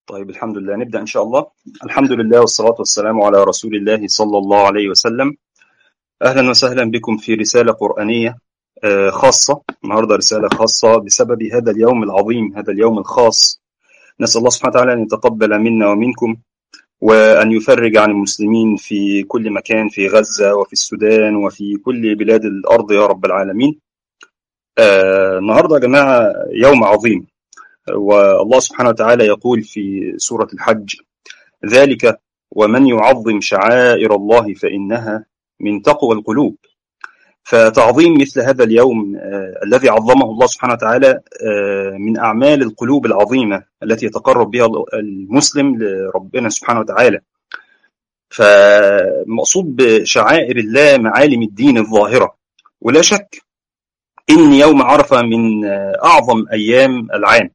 طيب الحمد لله نبدأ إن شاء الله الحمد لله والصلاة والسلام على رسول الله صلى الله عليه وسلم أهلا وسهلا بكم في رسالة قرآنية آه، خاصة النهاردة رسالة خاصة بسبب هذا اليوم العظيم هذا اليوم الخاص نسأل الله سبحانه وتعالى أن يتقبل منا ومنكم وأن يفرج عن المسلمين في كل مكان في غزة وفي السودان وفي كل بلاد الأرض يا رب العالمين آه، النهاردة يا جماعة يوم عظيم والله سبحانه وتعالى يقول في سورة الحج ذلك ومن يعظم شعائر الله فإنها من تقوى القلوب فتعظيم مثل هذا اليوم آه الذي عظمه الله سبحانه وتعالى آه من أعمال القلوب العظيمة التي يتقرب بها المسلم لربنا سبحانه وتعالى فمقصود بشعائر الله معالم الدين الظاهرة ولا شك إن يوم عرفة من أعظم أيام العام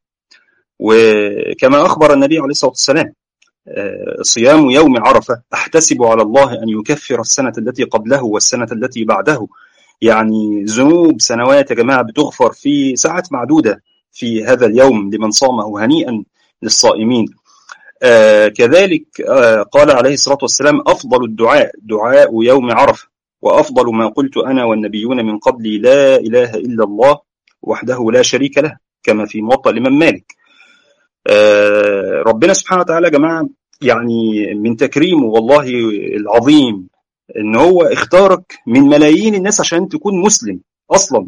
وكما أخبر النبي عليه الصلاة والسلام صيام يوم عرفة أحتسب على الله أن يكفر السنة التي قبله والسنة التي بعده يعني ذنوب سنوات يا جماعة بتغفر في ساعات معدودة في هذا اليوم لمن صامه هنيئا للصائمين آه كذلك آه قال عليه الصلاة والسلام أفضل الدعاء دعاء يوم عرفة وأفضل ما قلت أنا والنبيون من قبلي لا إله إلا الله وحده لا شريك له كما في موطأ الإمام مالك آه ربنا سبحانه وتعالى يا جماعة يعني من تكريمه والله العظيم ان هو اختارك من ملايين الناس عشان تكون مسلم اصلا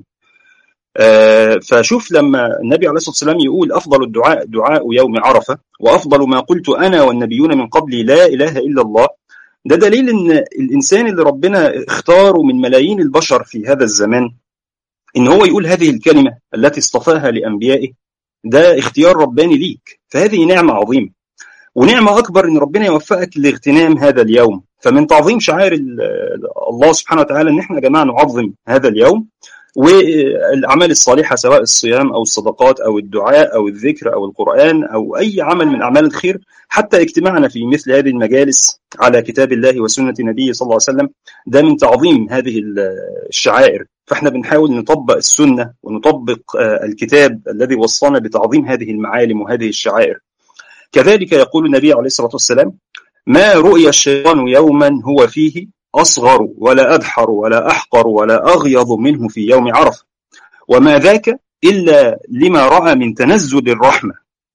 آه فشوف لما النبي عليه الصلاه والسلام يقول افضل الدعاء دعاء يوم عرفه وافضل ما قلت انا والنبيون من قبلي لا اله الا الله ده دليل ان الانسان اللي ربنا اختاره من ملايين البشر في هذا الزمان ان هو يقول هذه الكلمه التي اصطفاها لانبيائه ده اختيار رباني ليك فهذه نعمه عظيمه ونعمه اكبر ان ربنا يوفقك لاغتنام هذا اليوم فمن تعظيم شعائر الله سبحانه وتعالى ان احنا يا جماعه نعظم هذا اليوم والاعمال الصالحه سواء الصيام او الصدقات او الدعاء او الذكر او القران او اي عمل من اعمال الخير حتى اجتماعنا في مثل هذه المجالس على كتاب الله وسنه نبيه صلى الله عليه وسلم ده من تعظيم هذه الشعائر فاحنا بنحاول نطبق السنه ونطبق الكتاب الذي وصانا بتعظيم هذه المعالم وهذه الشعائر كذلك يقول النبي عليه الصلاه والسلام ما رؤي الشيطان يوما هو فيه أصغر ولا أدحر ولا أحقر ولا أغيض منه في يوم عرفة وما ذاك إلا لما رأى من تنزل الرحمة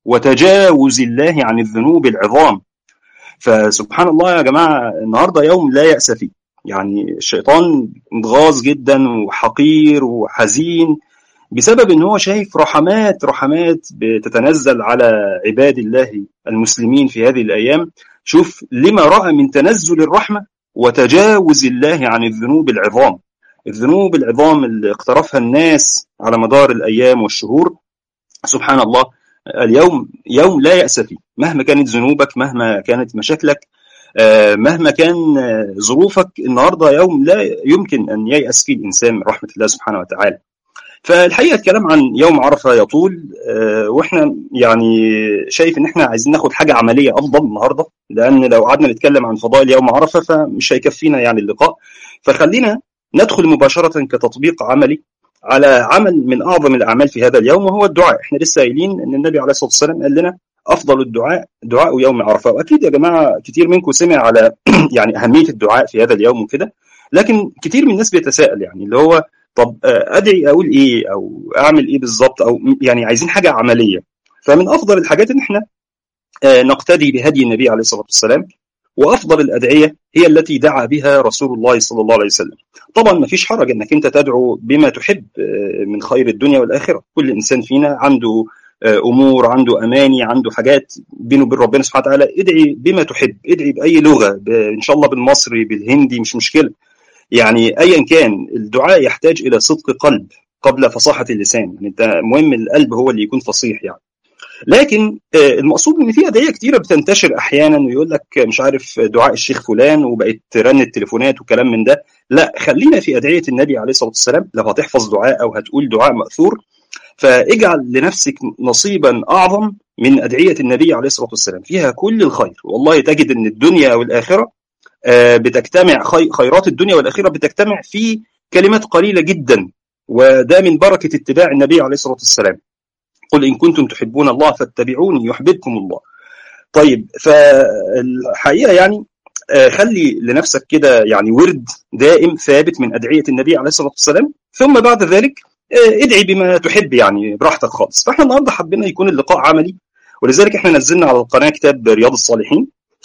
وتجاوز الله عن الذنوب العظام فسبحان الله يا جماعة النهاردة يوم لا يأس فيه يعني الشيطان متغاظ جدا وحقير وحزين بسبب ان هو شايف رحمات رحمات بتتنزل على عباد الله المسلمين في هذه الايام شوف لما راى من تنزل الرحمه وتجاوز الله عن الذنوب العظام الذنوب العظام اللي اقترفها الناس على مدار الايام والشهور سبحان الله اليوم يوم لا ياس فيه مهما كانت ذنوبك مهما كانت مشاكلك مهما كان ظروفك النهارده يوم لا يمكن ان ييأس فيه الانسان من رحمه الله سبحانه وتعالى فالحقيقه الكلام عن يوم عرفه يطول واحنا يعني شايف ان احنا عايزين ناخد حاجه عمليه افضل النهارده لان لو قعدنا نتكلم عن فضائل يوم عرفه فمش هيكفينا يعني اللقاء فخلينا ندخل مباشره كتطبيق عملي على عمل من اعظم الاعمال في هذا اليوم وهو الدعاء احنا لسه قايلين ان النبي عليه الصلاه والسلام قال لنا افضل الدعاء دعاء يوم عرفه واكيد يا جماعه كتير منكم سمع على يعني اهميه الدعاء في هذا اليوم وكده لكن كتير من الناس بيتساءل يعني اللي هو طب ادعي اقول ايه او اعمل ايه بالظبط او يعني عايزين حاجه عمليه فمن افضل الحاجات ان احنا نقتدي بهدي النبي عليه الصلاه والسلام وافضل الادعيه هي التي دعا بها رسول الله صلى الله عليه وسلم طبعا ما فيش حرج انك انت تدعو بما تحب من خير الدنيا والاخره كل انسان فينا عنده امور عنده اماني عنده حاجات بينه وبين ربنا سبحانه وتعالى ادعي بما تحب ادعي باي لغه ان شاء الله بالمصري بالهندي مش مشكله يعني ايا كان الدعاء يحتاج الى صدق قلب قبل فصاحه اللسان يعني انت مهم القلب هو اللي يكون فصيح يعني لكن المقصود ان في ادعيه كتيره بتنتشر احيانا ويقول لك مش عارف دعاء الشيخ فلان وبقت ترن التليفونات وكلام من ده لا خلينا في ادعيه النبي عليه الصلاه والسلام لو هتحفظ دعاء او هتقول دعاء ماثور فاجعل لنفسك نصيبا اعظم من ادعيه النبي عليه الصلاه والسلام فيها كل الخير والله تجد ان الدنيا والاخره بتجتمع خيرات الدنيا والاخره بتجتمع في كلمات قليله جدا وده من بركه اتباع النبي عليه الصلاه والسلام قل ان كنتم تحبون الله فاتبعوني يحببكم الله طيب فالحقيقه يعني خلي لنفسك كده يعني ورد دائم ثابت من ادعيه النبي عليه الصلاه والسلام ثم بعد ذلك ادعي بما تحب يعني براحتك خالص فاحنا النهارده حبينا يكون اللقاء عملي ولذلك احنا نزلنا على القناه كتاب رياض الصالحين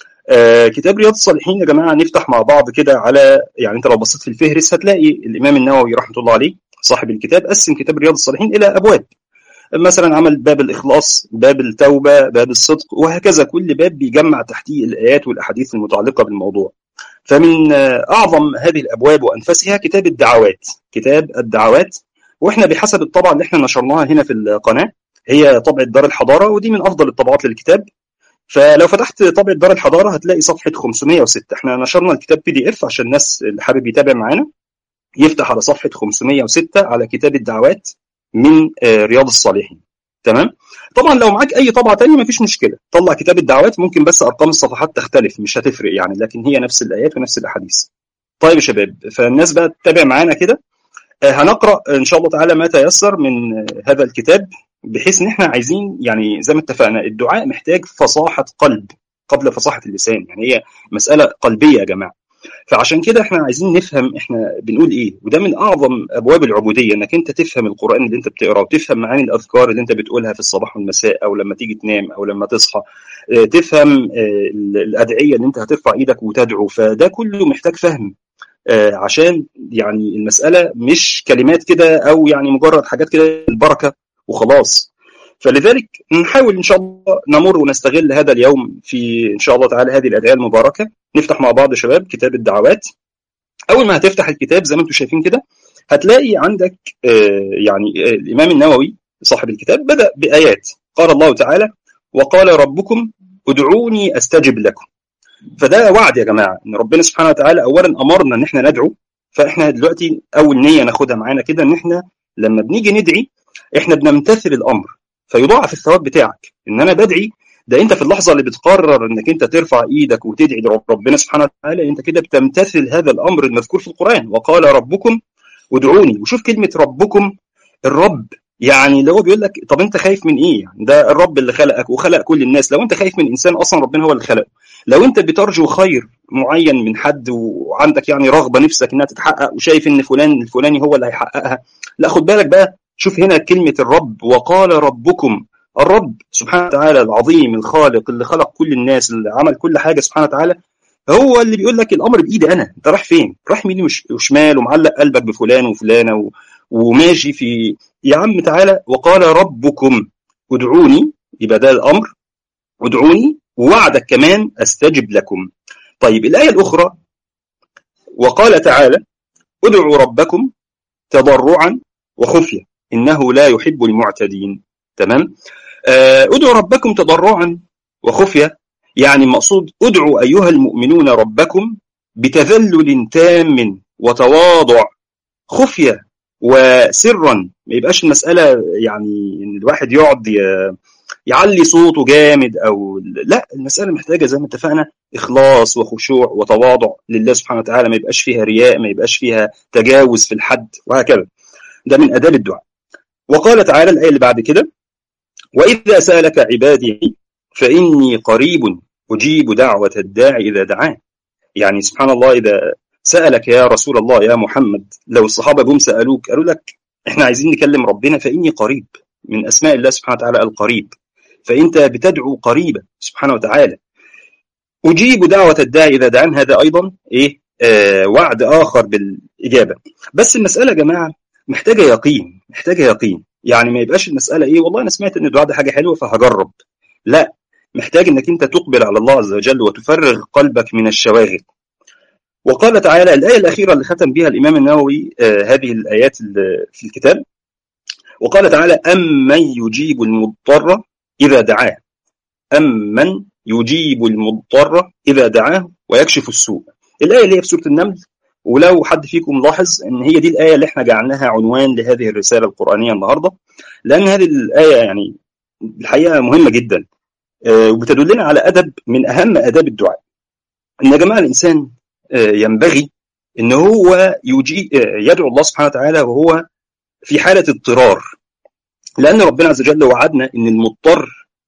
آه كتاب رياض الصالحين يا جماعه نفتح مع بعض كده على يعني انت لو بصيت في الفهرس هتلاقي الامام النووي رحمه الله عليه صاحب الكتاب قسم كتاب رياض الصالحين الى ابواب مثلا عمل باب الاخلاص باب التوبه باب الصدق وهكذا كل باب بيجمع تحتيه الايات والاحاديث المتعلقه بالموضوع فمن اعظم هذه الابواب وانفسها كتاب الدعوات كتاب الدعوات واحنا بحسب الطبعه اللي احنا نشرناها هنا في القناه هي طبعه دار الحضاره ودي من افضل الطبعات للكتاب فلو فتحت طبعه دار الحضاره هتلاقي صفحه 506 احنا نشرنا الكتاب بي دي اف عشان الناس اللي حابب يتابع معانا يفتح على صفحه 506 على كتاب الدعوات من رياض الصالحين تمام طبعا لو معاك اي طبعه ثانيه مفيش مشكله طلع كتاب الدعوات ممكن بس ارقام الصفحات تختلف مش هتفرق يعني لكن هي نفس الايات ونفس الاحاديث طيب يا شباب فالناس بقى تتابع معانا كده هنقرا ان شاء الله تعالى ما تيسر من هذا الكتاب بحيث ان احنا عايزين يعني زي ما اتفقنا الدعاء محتاج فصاحه قلب قبل فصاحه اللسان يعني هي مساله قلبيه يا جماعه فعشان كده احنا عايزين نفهم احنا بنقول ايه وده من اعظم ابواب العبوديه انك انت تفهم القران اللي انت بتقراه وتفهم معاني الاذكار اللي انت بتقولها في الصباح والمساء او لما تيجي تنام او لما تصحى تفهم الادعيه اللي انت هترفع ايدك وتدعو فده كله محتاج فهم عشان يعني المساله مش كلمات كده او يعني مجرد حاجات كده البركه وخلاص فلذلك نحاول ان شاء الله نمر ونستغل هذا اليوم في ان شاء الله تعالى هذه الادعيه المباركه نفتح مع بعض يا شباب كتاب الدعوات اول ما هتفتح الكتاب زي ما انتم شايفين كده هتلاقي عندك يعني الامام النووي صاحب الكتاب بدا بايات قال الله تعالى وقال ربكم ادعوني استجب لكم فده وعد يا جماعه ان ربنا سبحانه وتعالى اولا امرنا ان احنا ندعو فاحنا دلوقتي اول نيه ناخدها معانا كده ان احنا لما بنيجي ندعي احنا بنمتثل الامر فيضاعف الثواب بتاعك ان انا بدعي ده انت في اللحظه اللي بتقرر انك انت ترفع ايدك وتدعي لربنا سبحانه وتعالى انت كده بتمتثل هذا الامر المذكور في القران وقال ربكم ادعوني وشوف كلمه ربكم الرب يعني اللي هو بيقول لك طب انت خايف من ايه يعني ده الرب اللي خلقك وخلق كل الناس لو انت خايف من انسان اصلا ربنا هو اللي خلقه لو انت بترجو خير معين من حد وعندك يعني رغبه نفسك انها تتحقق وشايف ان فلان الفلاني هو اللي هيحققها لا خد بالك بقى شوف هنا كلمه الرب وقال ربكم الرب سبحانه وتعالى العظيم الخالق اللي خلق كل الناس اللي عمل كل حاجه سبحانه وتعالى هو اللي بيقول لك الامر بايدي انا انت رايح فين رايح يمين وشمال ومعلق قلبك بفلان وفلانه و... وماشي في يا عم تعالى وقال ربكم ادعوني يبقى ده الامر ادعوني ووعدك كمان استجب لكم طيب الايه الاخرى وقال تعالى ادعوا ربكم تضرعا وخفيه انه لا يحب المعتدين تمام ادعوا ربكم تضرعا وخفيه يعني المقصود ادعوا ايها المؤمنون ربكم بتذلل تام وتواضع خفيه وسرا ما يبقاش المساله يعني ان الواحد يقعد يعلي صوته جامد او لا المساله محتاجه زي ما اتفقنا اخلاص وخشوع وتواضع لله سبحانه وتعالى ما يبقاش فيها رياء ما يبقاش فيها تجاوز في الحد وهكذا ده من اداب الدعاء وقال تعالى الايه اللي بعد كده واذا سالك عبادي فاني قريب اجيب دعوه الداعي اذا دعان يعني سبحان الله اذا سالك يا رسول الله يا محمد لو الصحابه جم سالوك قالوا لك احنا عايزين نكلم ربنا فاني قريب من اسماء الله سبحانه وتعالى القريب فانت بتدعو قريبا سبحانه وتعالى اجيب دعوه الداعي اذا دعان هذا ايضا ايه آه وعد اخر بالاجابه بس المساله يا جماعه محتاجه يقين محتاجه يقين يعني ما يبقاش المساله ايه والله انا سمعت ان الدعاء ده حاجه حلوه فهجرب لا محتاج انك انت تقبل على الله عز وجل وتفرغ قلبك من الشواغل وقال تعالى الآية الأخيرة اللي ختم بها الإمام النووي آه هذه الآيات في الكتاب وقال تعالى أمن يجيب المضطر إذا دعاه أمن يجيب المضطر إذا دعاه ويكشف السوء الآية اللي هي في سورة النمل ولو حد فيكم لاحظ ان هي دي الايه اللي احنا جعلناها عنوان لهذه الرساله القرانيه النهارده لان هذه الايه يعني الحقيقه مهمه جدا وبتدلنا على ادب من اهم اداب الدعاء ان يا جماعه الانسان ينبغي ان هو يجي يدعو الله سبحانه وتعالى وهو في حاله اضطرار لان ربنا عز وجل وعدنا ان المضطر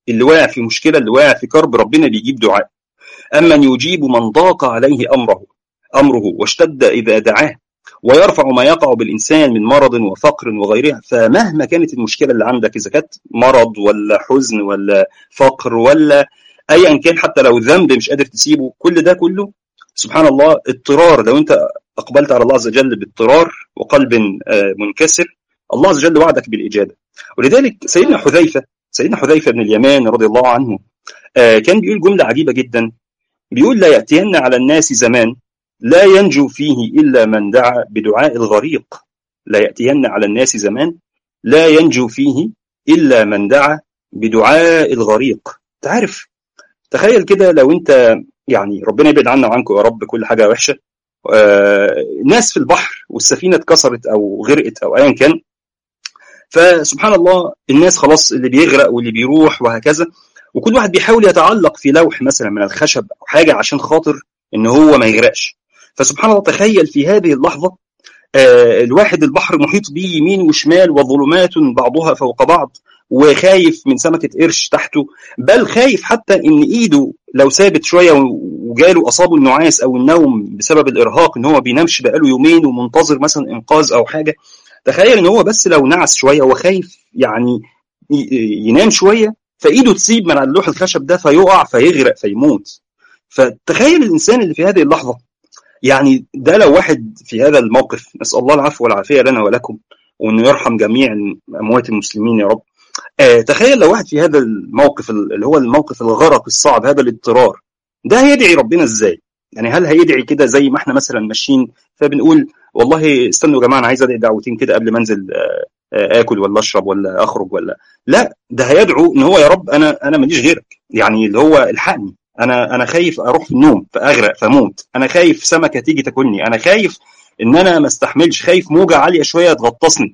اللي واقع في مشكله اللي واقع في كرب ربنا بيجيب دعاء امن يجيب من ضاق عليه امره امره واشتد اذا دعاه ويرفع ما يقع بالانسان من مرض وفقر وغيرها فمهما كانت المشكله اللي عندك اذا كانت مرض ولا حزن ولا فقر ولا ايا كان حتى لو ذنب مش قادر تسيبه كل ده كله سبحان الله اضطرار لو انت اقبلت على الله عز وجل باضطرار وقلب منكسر الله عز وجل وعدك بالاجابه ولذلك سيدنا حذيفه سيدنا حذيفه بن اليمان رضي الله عنه كان بيقول جمله عجيبه جدا بيقول لا ياتين على الناس زمان لا ينجو فيه الا من دعا بدعاء الغريق لا ياتين على الناس زمان لا ينجو فيه الا من دعا بدعاء الغريق تعرف تخيل كده لو انت يعني ربنا يبعد عنا وعنكم يا رب كل حاجه وحشه آه ناس في البحر والسفينه اتكسرت او غرقت او ايا كان فسبحان الله الناس خلاص اللي بيغرق واللي بيروح وهكذا وكل واحد بيحاول يتعلق في لوح مثلا من الخشب او حاجه عشان خاطر ان هو ما يغرقش فسبحان الله تخيل في هذه اللحظه آه الواحد البحر محيط به يمين وشمال وظلمات بعضها فوق بعض وخايف من سمكة قرش تحته بل خايف حتى ان ايده لو ثابت شوية وجاله اصابه النعاس او النوم بسبب الارهاق ان هو بينامش بقاله يومين ومنتظر مثلا انقاذ او حاجة تخيل ان هو بس لو نعس شوية هو خايف يعني ينام شوية فايده تسيب من على اللوح الخشب ده فيقع فيغرق فيموت فتخيل الانسان اللي في هذه اللحظة يعني ده لو واحد في هذا الموقف نسأل الله العفو والعافية لنا ولكم وانه يرحم جميع اموات المسلمين يا رب آه تخيل لو واحد في هذا الموقف اللي هو الموقف الغرق الصعب هذا الاضطرار ده هيدعي ربنا ازاي؟ يعني هل هيدعي كده زي ما احنا مثلا ماشيين فبنقول والله استنوا يا جماعه انا عايز ادعي دعوتين كده قبل ما انزل آه آه اكل ولا اشرب ولا اخرج ولا لا ده هيدعو ان هو يا رب انا انا ماليش غيرك يعني اللي هو الحقني انا انا خايف اروح في النوم فاغرق فموت انا خايف سمكه تيجي تاكلني انا خايف ان انا ما استحملش خايف موجه عاليه شويه تغطسني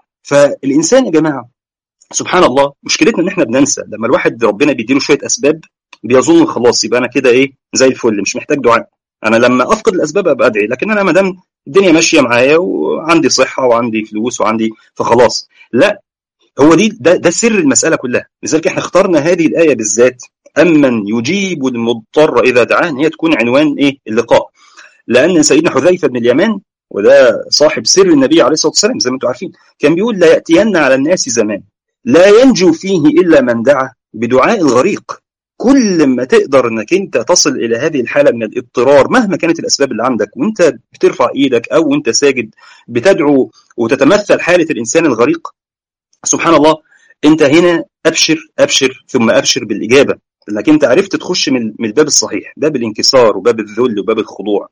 فالانسان يا جماعه سبحان الله مشكلتنا ان احنا بننسى لما الواحد ربنا بيديله شويه اسباب بيظن خلاص يبقى انا كده ايه زي الفل مش محتاج دعاء انا لما افقد الاسباب ابقى ادعي لكن انا ما دام الدنيا ماشيه معايا وعندي صحه وعندي فلوس وعندي فخلاص لا هو دي ده, ده سر المساله كلها لذلك احنا اخترنا هذه الايه بالذات امن يجيب المضطر اذا دعاه ان هي تكون عنوان ايه اللقاء لان سيدنا حذيفه بن اليمان وده صاحب سر النبي عليه الصلاه والسلام زي ما انتم عارفين كان بيقول لا ياتين على الناس زمان لا ينجو فيه الا من دعا بدعاء الغريق كل ما تقدر انك انت تصل الى هذه الحاله من الاضطرار مهما كانت الاسباب اللي عندك وانت بترفع ايدك او وانت ساجد بتدعو وتتمثل حاله الانسان الغريق سبحان الله انت هنا ابشر ابشر ثم ابشر بالاجابه انك انت عرفت تخش من الباب الصحيح باب الانكسار وباب الذل وباب الخضوع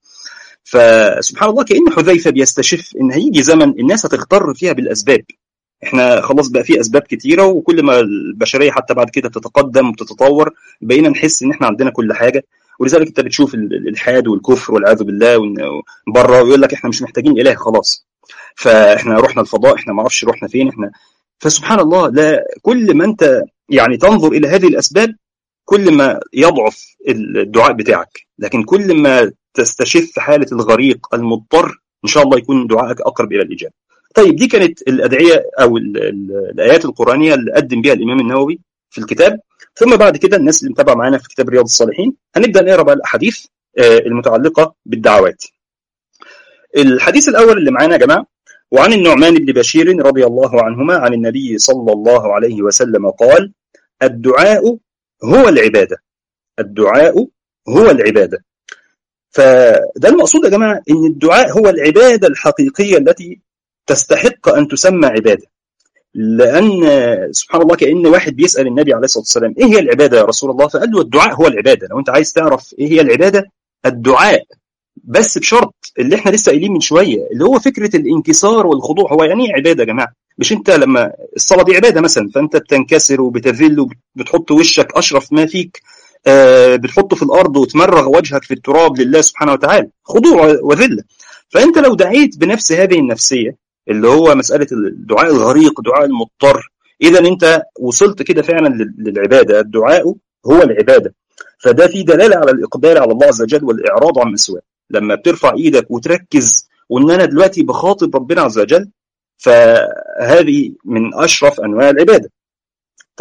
فسبحان الله كان حذيفه بيستشف ان هيجي زمن الناس هتغتر فيها بالاسباب احنا خلاص بقى في اسباب كتيره وكل ما البشريه حتى بعد كده تتقدم وتتطور بقينا نحس ان احنا عندنا كل حاجه ولذلك انت بتشوف الالحاد والكفر والعياذ بالله بره ويقول لك احنا مش محتاجين اله خلاص فاحنا رحنا الفضاء احنا ما اعرفش رحنا فين احنا فسبحان الله لا كل ما انت يعني تنظر الى هذه الاسباب كل ما يضعف الدعاء بتاعك لكن كل ما تستشف حاله الغريق المضطر ان شاء الله يكون دعائك اقرب الى الاجابه طيب دي كانت الادعيه او ال ال الايات القرانيه اللي قدم بها الامام النووي في الكتاب ثم بعد كده الناس اللي متابعه معانا في كتاب رياض الصالحين هنبدا نقرا بقى الاحاديث المتعلقه بالدعوات الحديث الاول اللي معانا يا جماعه وعن النعمان بن بشير رضي الله عنهما عن النبي صلى الله عليه وسلم قال الدعاء هو العباده الدعاء هو العباده فده المقصود يا جماعه ان الدعاء هو العباده الحقيقيه التي تستحق ان تسمى عباده لان سبحان الله كان واحد بيسال النبي عليه الصلاه والسلام ايه هي العباده يا رسول الله فقال له الدعاء هو العباده لو انت عايز تعرف ايه هي العباده الدعاء بس بشرط اللي احنا لسه قايلين من شويه اللي هو فكره الانكسار والخضوع هو يعني ايه عباده يا جماعه مش انت لما الصلاه دي عباده مثلا فانت بتنكسر وبتذل وبتحط وشك اشرف ما فيك آه بتحطه في الارض وتمرغ وجهك في التراب لله سبحانه وتعالى خضوع وذله فانت لو دعيت بنفس هذه النفسيه اللي هو مساله الدعاء الغريق دعاء المضطر اذا انت وصلت كده فعلا للعباده الدعاء هو العباده فده في دلاله على الاقبال على الله عز وجل والاعراض عن مسواه لما بترفع ايدك وتركز وان انا دلوقتي بخاطب ربنا عز وجل فهذه من اشرف انواع العباده طيب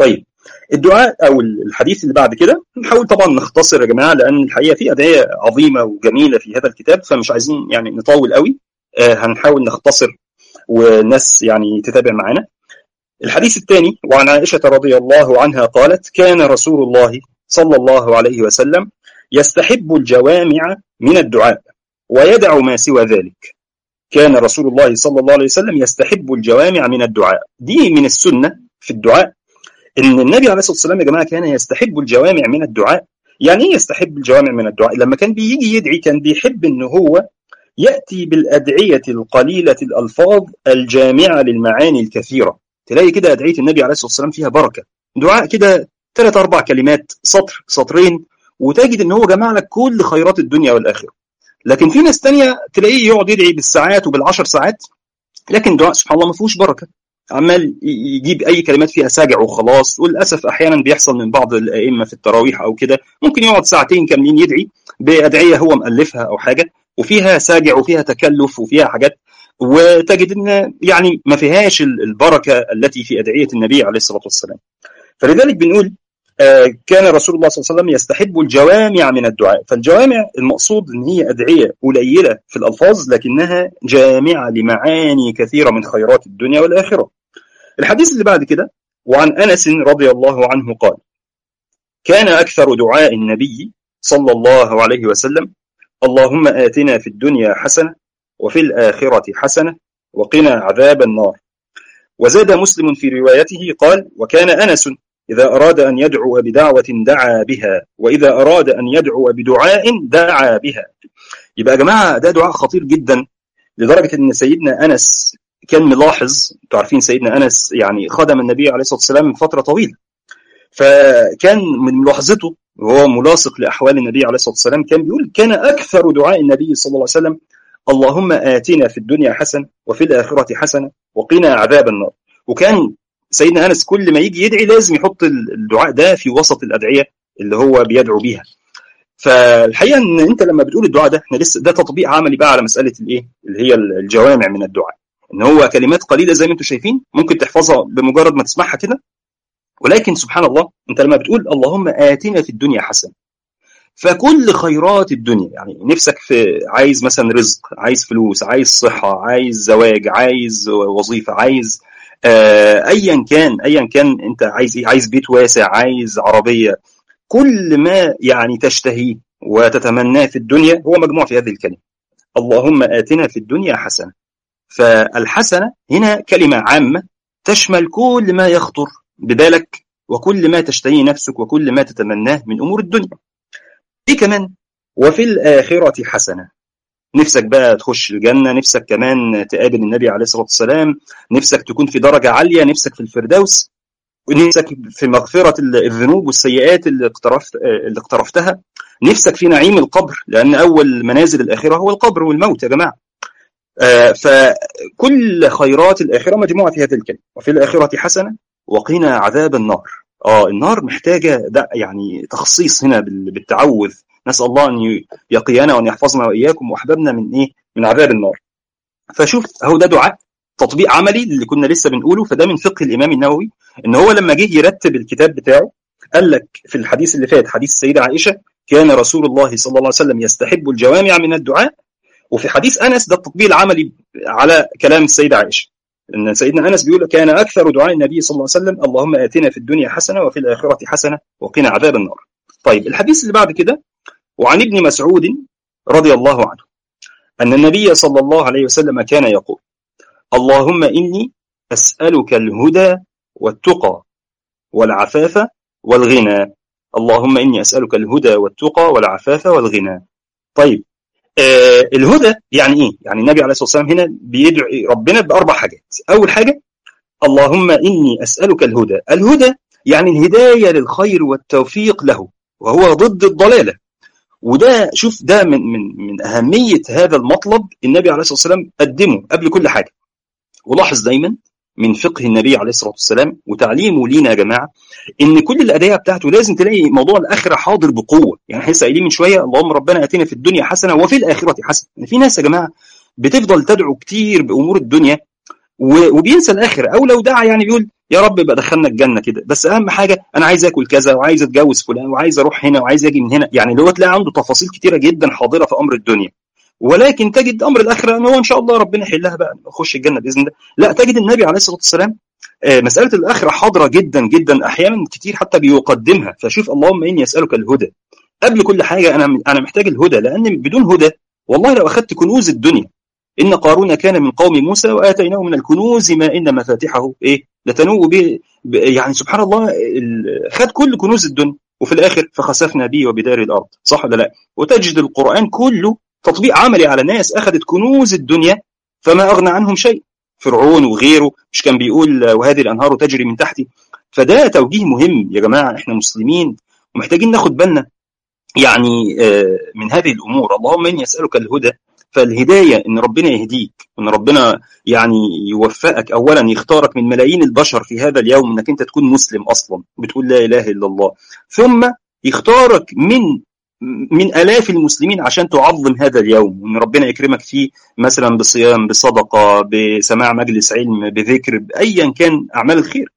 الدعاء او الحديث اللي بعد كده نحاول طبعا نختصر يا جماعه لان الحقيقه في ادعيه عظيمه وجميله في هذا الكتاب فمش عايزين يعني نطول قوي آه هنحاول نختصر والناس يعني تتابع معانا الحديث الثاني وعن عائشه رضي الله عنها قالت كان رسول الله صلى الله عليه وسلم يستحب الجوامع من الدعاء ويدع ما سوى ذلك كان رسول الله صلى الله عليه وسلم يستحب الجوامع من الدعاء دي من السنة في الدعاء ان النبي عليه الصلاة والسلام يا جماعة كان يستحب الجوامع من الدعاء يعني ايه يستحب الجوامع من الدعاء لما كان بيجي يدعي كان بيحب ان هو يأتي بالأدعية القليلة الألفاظ الجامعة للمعاني الكثيرة تلاقي كده أدعية النبي عليه الصلاة والسلام فيها بركة دعاء كده ثلاث أربع كلمات سطر سطرين وتجد ان هو جمع لك كل خيرات الدنيا والآخرة لكن في ناس تانية تلاقيه يقعد يدعي بالساعات وبالعشر ساعات لكن دعاء سبحان الله ما فيهوش بركه عمال يجيب اي كلمات فيها ساجع وخلاص وللاسف احيانا بيحصل من بعض الائمه في التراويح او كده ممكن يقعد ساعتين كاملين يدعي بادعيه هو مالفها او حاجه وفيها ساجع وفيها تكلف وفيها حاجات وتجد ان يعني ما فيهاش البركه التي في ادعيه النبي عليه الصلاه والسلام فلذلك بنقول كان رسول الله صلى الله عليه وسلم يستحب الجوامع من الدعاء فالجوامع المقصود ان هي ادعيه قليله في الالفاظ لكنها جامعه لمعاني كثيره من خيرات الدنيا والاخره الحديث اللي بعد كده وعن انس رضي الله عنه قال كان اكثر دعاء النبي صلى الله عليه وسلم اللهم اتنا في الدنيا حسنه وفي الاخره حسنه وقنا عذاب النار وزاد مسلم في روايته قال وكان انس إذا أراد أن يدعو بدعوة دعا بها وإذا أراد أن يدعو بدعاء دعا بها يبقى يا جماعة ده دعاء خطير جدا لدرجة أن سيدنا أنس كان ملاحظ انتوا عارفين سيدنا أنس يعني خدم النبي عليه الصلاة والسلام من فترة طويلة فكان من ملاحظته وهو ملاصق لأحوال النبي عليه الصلاة والسلام كان بيقول كان أكثر دعاء النبي صلى الله عليه وسلم اللهم آتنا في الدنيا حسنة وفي الآخرة حسنة وقنا عذاب النار وكان سيدنا انس كل ما يجي يدعي لازم يحط الدعاء ده في وسط الادعيه اللي هو بيدعو بيها فالحقيقه ان انت لما بتقول الدعاء ده احنا لسه ده تطبيق عملي بقى على مساله الايه اللي هي الجوامع من الدعاء ان هو كلمات قليله زي ما انتم شايفين ممكن تحفظها بمجرد ما تسمعها كده ولكن سبحان الله انت لما بتقول اللهم اتنا في الدنيا حسنه فكل خيرات الدنيا يعني نفسك في عايز مثلا رزق عايز فلوس عايز صحه عايز زواج عايز وظيفه عايز آه ايا كان ايا كان انت عايز ايه عايز بيت واسع عايز عربيه كل ما يعني تشتهيه وتتمناه في الدنيا هو مجموع في هذه الكلمه اللهم اتنا في الدنيا حسنه فالحسنه هنا كلمه عامه تشمل كل ما يخطر ببالك وكل ما تشتهيه نفسك وكل ما تتمناه من امور الدنيا ايه كمان وفي الاخره حسنه نفسك بقى تخش الجنة نفسك كمان تقابل النبي عليه الصلاة والسلام نفسك تكون في درجة عالية نفسك في الفردوس نفسك في مغفرة الذنوب والسيئات اللي, اقترفت اللي اقترفتها نفسك في نعيم القبر لأن أول منازل الآخرة هو القبر والموت يا جماعة آه فكل خيرات الآخرة مجموعة في هذه الكلمة وفي الآخرة حسنة وقنا عذاب النار اه النار محتاجة ده يعني تخصيص هنا بالتعوذ نسال الله ان يقينا وان يحفظنا واياكم واحبابنا من ايه؟ من عذاب النار. فشوف اهو ده دعاء تطبيق عملي اللي كنا لسه بنقوله فده من فقه الامام النووي ان هو لما جه يرتب الكتاب بتاعه قال لك في الحديث اللي فات حديث السيده عائشه كان رسول الله صلى الله عليه وسلم يستحب الجوامع من الدعاء وفي حديث انس ده التطبيق العملي على كلام السيده عائشه ان سيدنا انس بيقول كان اكثر دعاء النبي صلى الله عليه وسلم اللهم اتنا في الدنيا حسنه وفي الاخره حسنه وقنا عذاب النار. طيب الحديث اللي بعد كده وعن ابن مسعود رضي الله عنه أن النبي صلى الله عليه وسلم كان يقول اللهم إني أسألك الهدى والتقى والعفاف والغنى اللهم إني أسألك الهدى والتقى والعفاف والغنى طيب آه الهدى يعني إيه؟ يعني النبي عليه الصلاة والسلام هنا بيدعو ربنا بأربع حاجات أول حاجة اللهم إني أسألك الهدى الهدى يعني الهداية للخير والتوفيق له وهو ضد الضلالة وده شوف ده من من من اهميه هذا المطلب النبي عليه الصلاه والسلام قدمه قبل كل حاجه ولاحظ دايما من فقه النبي عليه الصلاه والسلام وتعليمه لينا يا جماعه ان كل الادعيه بتاعته لازم تلاقي موضوع الاخره حاضر بقوه يعني احنا لسه قايلين من شويه اللهم ربنا اتنا في الدنيا حسنه وفي الاخره حسنه في ناس يا جماعه بتفضل تدعو كتير بامور الدنيا وبينسى الاخره او لو دعا يعني بيقول يا رب بقى دخلنا الجنه كده بس اهم حاجه انا عايز اكل كذا وعايز اتجوز فلان وعايز اروح هنا وعايز اجي من هنا يعني اللي هو تلاقي عنده تفاصيل كتيره جدا حاضره في امر الدنيا ولكن تجد امر الاخره ان هو ان شاء الله ربنا يحلها بقى نخش الجنه باذن الله لا تجد النبي عليه الصلاه والسلام مساله الاخره حاضره جدا جدا احيانا كتير حتى بيقدمها فشوف اللهم اني اسالك الهدى قبل كل حاجه انا انا محتاج الهدى لان بدون هدى والله لو اخذت كنوز الدنيا ان قارون كان من قوم موسى واتيناه من الكنوز ما ان مفاتحه ايه لتنوء به يعني سبحان الله خد كل كنوز الدنيا وفي الاخر فخسفنا به وبدار الارض صح ولا لا وتجد القران كله تطبيق عملي على ناس اخذت كنوز الدنيا فما اغنى عنهم شيء فرعون وغيره مش كان بيقول وهذه الانهار تجري من تحتي فده توجيه مهم يا جماعه احنا مسلمين ومحتاجين ناخد بالنا يعني من هذه الامور اللهم اني اسالك الهدى فالهدايه ان ربنا يهديك وان ربنا يعني يوفقك اولا يختارك من ملايين البشر في هذا اليوم انك انت تكون مسلم اصلا بتقول لا اله الا الله ثم يختارك من من الاف المسلمين عشان تعظم هذا اليوم وان ربنا يكرمك فيه مثلا بصيام بصدقه بسماع مجلس علم بذكر بايا كان اعمال الخير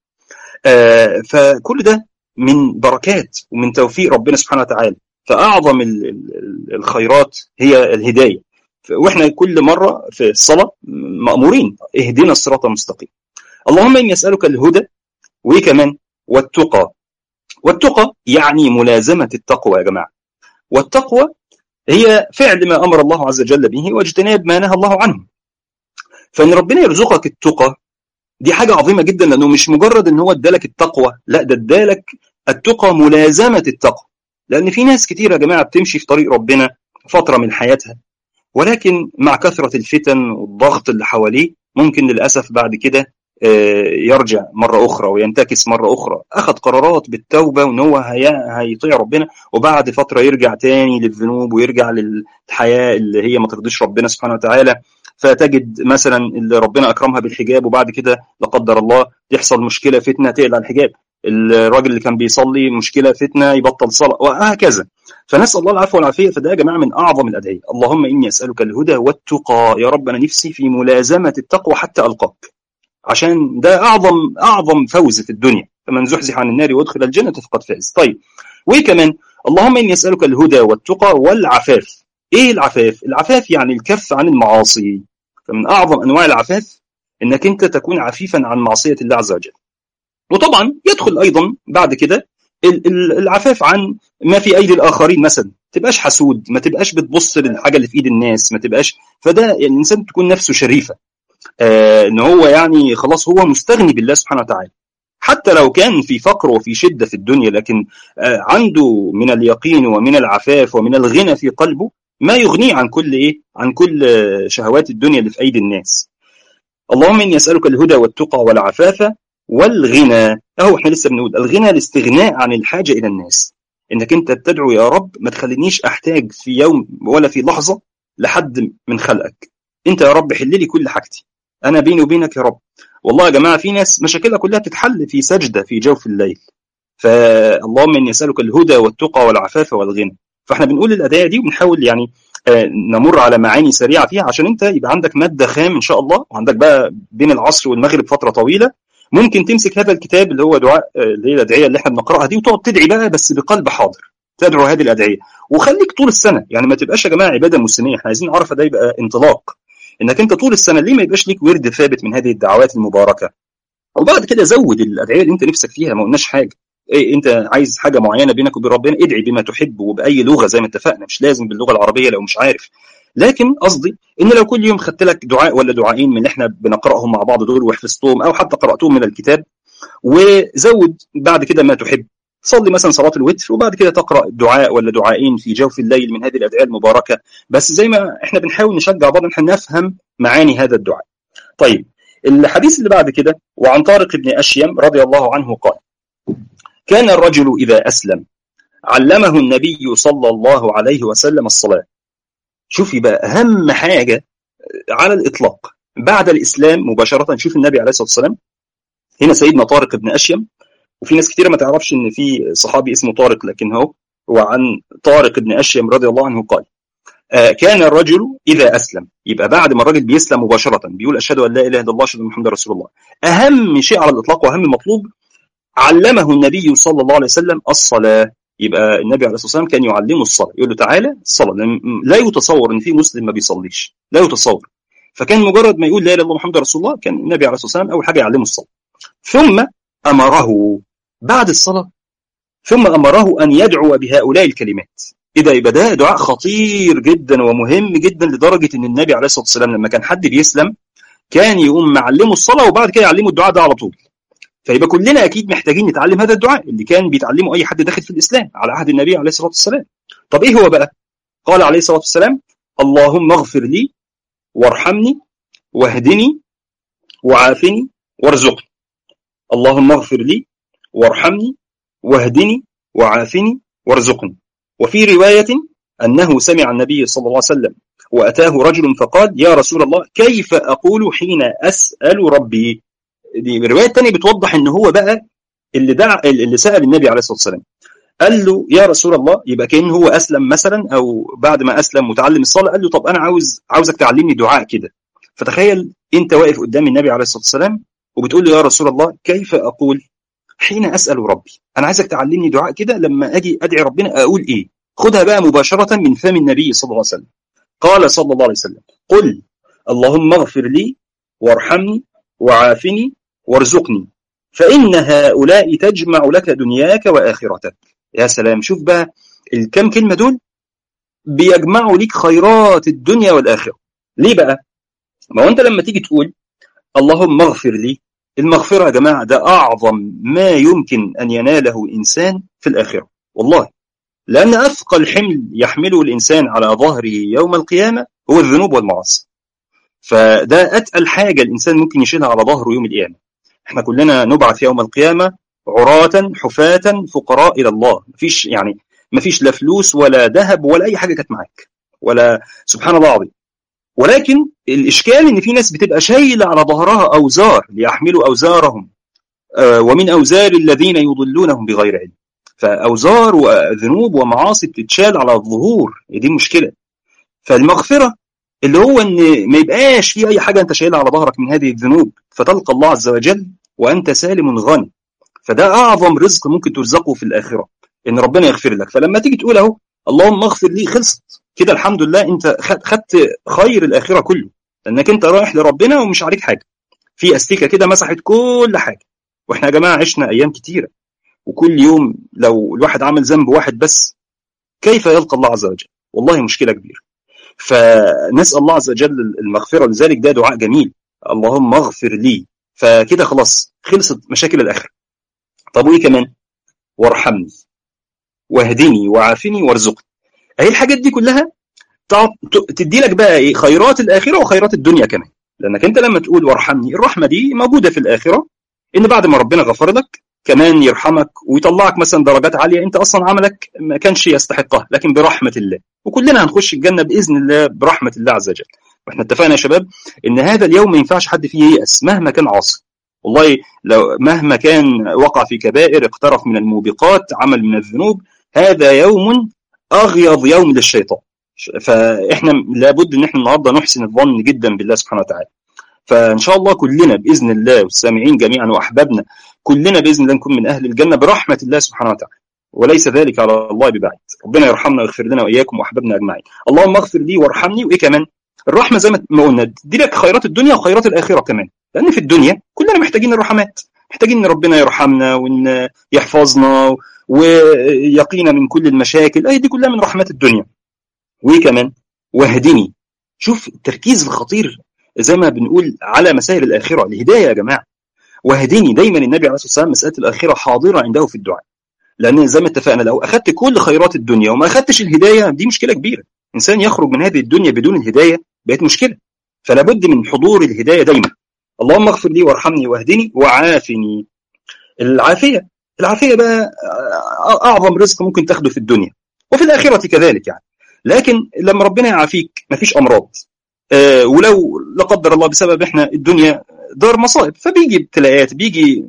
آه فكل ده من بركات ومن توفيق ربنا سبحانه وتعالى فاعظم الخيرات هي الهدايه واحنا كل مره في الصلاه مامورين اهدنا الصراط المستقيم اللهم اني اسالك الهدى وكمان والتقى والتقى يعني ملازمه التقوى يا جماعه والتقوى هي فعل ما امر الله عز وجل به واجتناب ما نهى الله عنه فان ربنا يرزقك التقى دي حاجه عظيمه جدا لانه مش مجرد ان هو ادالك التقوى لا ده ادالك التقى ملازمه التقوى لان في ناس كتير يا جماعه بتمشي في طريق ربنا فتره من حياتها ولكن مع كثرة الفتن والضغط اللي حواليه ممكن للأسف بعد كده يرجع مرة أخرى وينتكس مرة أخرى أخذ قرارات بالتوبة وإن هو هيطيع ربنا وبعد فترة يرجع تاني للذنوب ويرجع للحياة اللي هي ما ترضيش ربنا سبحانه وتعالى فتجد مثلا اللي ربنا أكرمها بالحجاب وبعد كده لا قدر الله يحصل مشكلة فتنة تقلع الحجاب الراجل اللي كان بيصلي مشكله فتنه يبطل صلاه وهكذا فنسال الله العفو والعافيه فده يا جماعه من اعظم الادعيه اللهم اني اسالك الهدى والتقى يا رب انا نفسي في ملازمه التقوى حتى القاك عشان ده اعظم اعظم فوز في الدنيا فمن زحزح عن النار وادخل الجنه فقد فاز طيب وايه كمان اللهم اني اسالك الهدى والتقى والعفاف ايه العفاف العفاف يعني الكف عن المعاصي فمن اعظم انواع العفاف انك انت تكون عفيفا عن معصيه الله عز وجل وطبعا يدخل ايضا بعد كده العفاف عن ما في ايدي الاخرين مثلا ما تبقاش حسود ما تبقاش بتبص للحاجه اللي في ايد الناس ما تبقاش فده يعني الانسان تكون نفسه شريفه آه ان هو يعني خلاص هو مستغني بالله سبحانه وتعالى حتى لو كان في فقر وفي شده في الدنيا لكن آه عنده من اليقين ومن العفاف ومن الغنى في قلبه ما يغنيه عن كل ايه عن كل شهوات الدنيا اللي في ايدي الناس اللهم اني اسالك الهدى والتقى والعفاف والغنى اهو احنا لسه بنقول الغنى الاستغناء عن الحاجه الى الناس انك انت تدعو يا رب ما تخلينيش احتاج في يوم ولا في لحظه لحد من خلقك انت يا رب حل لي كل حاجتي انا بيني وبينك يا رب والله يا جماعه في ناس مشاكلها كلها بتتحل في سجده في جوف الليل فاللهم اني اسالك الهدى والتقى والعفاف والغنى فاحنا بنقول الادعيه دي وبنحاول يعني نمر على معاني سريعه فيها عشان انت يبقى عندك ماده خام ان شاء الله وعندك بقى بين العصر والمغرب فتره طويله ممكن تمسك هذا الكتاب اللي هو دعاء اللي هي الادعيه اللي احنا بنقراها دي وتقعد تدعي بقى بس بقلب حاضر تدعو هذه الادعيه وخليك طول السنه يعني ما تبقاش يا جماعه عباده موسميه احنا عايزين نعرف ده يبقى انطلاق انك انت طول السنه ليه ما يبقاش ليك ورد ثابت من هذه الدعوات المباركه وبعد كده زود الادعيه اللي انت نفسك فيها ما قلناش حاجه إيه انت عايز حاجه معينه بينك وبين ربنا ادعي بما تحب وباي لغه زي ما اتفقنا مش لازم باللغه العربيه لو مش عارف لكن قصدي ان لو كل يوم خدت لك دعاء ولا دعائين من اللي احنا بنقراهم مع بعض دول وحفظتهم او حتى قراتهم من الكتاب وزود بعد كده ما تحب صلي مثلا صلاه الوتر وبعد كده تقرا دعاء ولا دعائين في جوف الليل من هذه الادعيه المباركه بس زي ما احنا بنحاول نشجع بعض ان احنا نفهم معاني هذا الدعاء. طيب الحديث اللي بعد كده وعن طارق بن اشيم رضي الله عنه قال: كان الرجل اذا اسلم علمه النبي صلى الله عليه وسلم الصلاه. شوفي بقى اهم حاجه على الاطلاق بعد الاسلام مباشره شوف النبي عليه الصلاه والسلام هنا سيدنا طارق بن اشيم وفي ناس كثيره ما تعرفش ان في صحابي اسمه طارق لكن هو وعن طارق بن اشيم رضي الله عنه قال كان الرجل إذا أسلم يبقى بعد ما الراجل بيسلم مباشرة بيقول أشهد أن لا إله إلا الله أشهد أن محمد رسول الله أهم شيء على الإطلاق وأهم مطلوب علمه النبي صلى الله عليه وسلم الصلاة يبقى النبي عليه الصلاة والسلام كان يعلمه الصلاة يقول له تعالى الصلاة لا يتصور أن في مسلم ما بيصليش لا يتصور فكان مجرد ما يقول لا إله إلا الله محمد رسول الله كان النبي عليه الصلاة والسلام أول حاجة يعلمه الصلاة ثم أمره بعد الصلاة ثم أمره أن يدعو بهؤلاء الكلمات إيه ده يبقى ده دعاء خطير جدا ومهم جدا لدرجة إن النبي عليه الصلاة والسلام لما كان حد بيسلم كان يقوم معلمه الصلاة وبعد كده يعلمه الدعاء ده على طول فيبقى كلنا أكيد محتاجين نتعلم هذا الدعاء اللي كان بيتعلمه أي حد داخل في الإسلام على عهد النبي عليه الصلاة والسلام طب إيه هو بقى؟ قال عليه الصلاة والسلام اللهم اغفر لي وارحمني واهدني وعافني وارزقني اللهم اغفر لي وارحمني واهدني وعافني وارزقني وفي رواية أنه سمع النبي صلى الله عليه وسلم وأتاه رجل فقال يا رسول الله كيف أقول حين أسأل ربي دي الرواية الثانية بتوضح أن هو بقى اللي دعا اللي سأل النبي عليه الصلاة والسلام قال له يا رسول الله يبقى كان هو أسلم مثلا أو بعد ما أسلم وتعلم الصلاة قال له طب أنا عاوز عاوزك تعلمني دعاء كده فتخيل أنت واقف قدام النبي عليه الصلاة والسلام وبتقول له يا رسول الله كيف أقول حين أسأل ربي أنا عايزك تعلمني دعاء كده لما أجي أدعي ربنا أقول إيه خدها بقى مباشرة من فم النبي صلى الله عليه وسلم قال صلى الله عليه وسلم قل اللهم اغفر لي وارحمني وعافني وارزقني فإن هؤلاء تجمع لك دنياك وآخرتك يا سلام شوف بقى الكم كلمة دول بيجمعوا ليك خيرات الدنيا والآخرة ليه بقى؟ ما هو أنت لما تيجي تقول اللهم اغفر لي المغفرة يا جماعة ده أعظم ما يمكن أن يناله إنسان في الآخرة والله لأن أثقل حمل يحمله الإنسان على ظهره يوم القيامة هو الذنوب والمعاصي فده أتقل حاجة الإنسان ممكن يشيلها على ظهره يوم القيامة احنا كلنا نبعث يوم القيامة عراة حفاة فقراء إلى الله مفيش يعني مفيش لا فلوس ولا ذهب ولا أي حاجة كانت معاك ولا سبحان الله العظيم ولكن الإشكال إن في ناس بتبقى شايلة على ظهرها أوزار ليحملوا أوزارهم ومن أوزار الذين يضلونهم بغير علم فأوزار وذنوب ومعاصي بتتشال على الظهور دي مشكلة فالمغفرة اللي هو ان ما يبقاش في اي حاجه انت شايلها على ظهرك من هذه الذنوب فتلقى الله عز وجل وانت سالم غني فده اعظم رزق ممكن ترزقه في الاخره ان ربنا يغفر لك فلما تيجي تقول اهو اللهم اغفر لي خلصت كده الحمد لله انت خدت خير الاخره كله لانك انت رايح لربنا ومش عليك حاجه في استيكه كده مسحت كل حاجه واحنا يا جماعه عشنا ايام كتيره وكل يوم لو الواحد عمل ذنب واحد بس كيف يلقى الله عز وجل والله مشكله كبيره فنسال الله عز وجل المغفره لذلك ده دعاء جميل اللهم اغفر لي فكده خلاص خلصت مشاكل الاخره طب وايه كمان وارحمني واهدني وعافني وارزقني اهي الحاجات دي كلها تدي لك بقى ايه خيرات الاخره وخيرات الدنيا كمان لانك انت لما تقول وارحمني الرحمه دي موجوده في الاخره ان بعد ما ربنا غفر لك كمان يرحمك ويطلعك مثلا درجات عاليه انت اصلا عملك ما كانش يستحقها لكن برحمه الله وكلنا هنخش الجنه باذن الله برحمه الله عز وجل واحنا اتفقنا يا شباب ان هذا اليوم ما ينفعش حد فيه ييأس مهما كان عاصي والله لو مهما كان وقع في كبائر اقترف من الموبقات عمل من الذنوب هذا يوم اغيض يوم للشيطان فاحنا لابد ان احنا النهارده نحسن الظن جدا بالله سبحانه وتعالى فان شاء الله كلنا باذن الله والسامعين جميعا واحبابنا كلنا باذن الله نكون من اهل الجنه برحمه الله سبحانه وتعالى وليس ذلك على الله ببعيد ربنا يرحمنا ويغفر لنا واياكم واحبابنا اجمعين اللهم اغفر لي وارحمني وايه كمان الرحمه زي ما قلنا تدي لك خيرات الدنيا وخيرات الاخره كمان لان في الدنيا كلنا محتاجين الرحمات محتاجين ان ربنا يرحمنا وان يحفظنا ويقينا من كل المشاكل اي دي كلها من رحمات الدنيا وايه كمان واهدني شوف التركيز الخطير زي ما بنقول على مسائل الاخره الهدايه يا جماعه واهدني دايما النبي عليه الصلاه والسلام مساله الاخره حاضره عنده في الدعاء لان زي ما اتفقنا لو اخذت كل خيرات الدنيا وما اخذتش الهدايه دي مشكله كبيره انسان يخرج من هذه الدنيا بدون الهدايه بقت مشكله فلا بد من حضور الهدايه دايما اللهم اغفر لي وارحمني واهدني وعافني العافيه العافيه بقى اعظم رزق ممكن تاخده في الدنيا وفي الاخره كذلك يعني لكن لما ربنا يعافيك مفيش امراض آه ولو لا قدر الله بسبب احنا الدنيا دار مصائب فبيجي ابتلاءات بيجي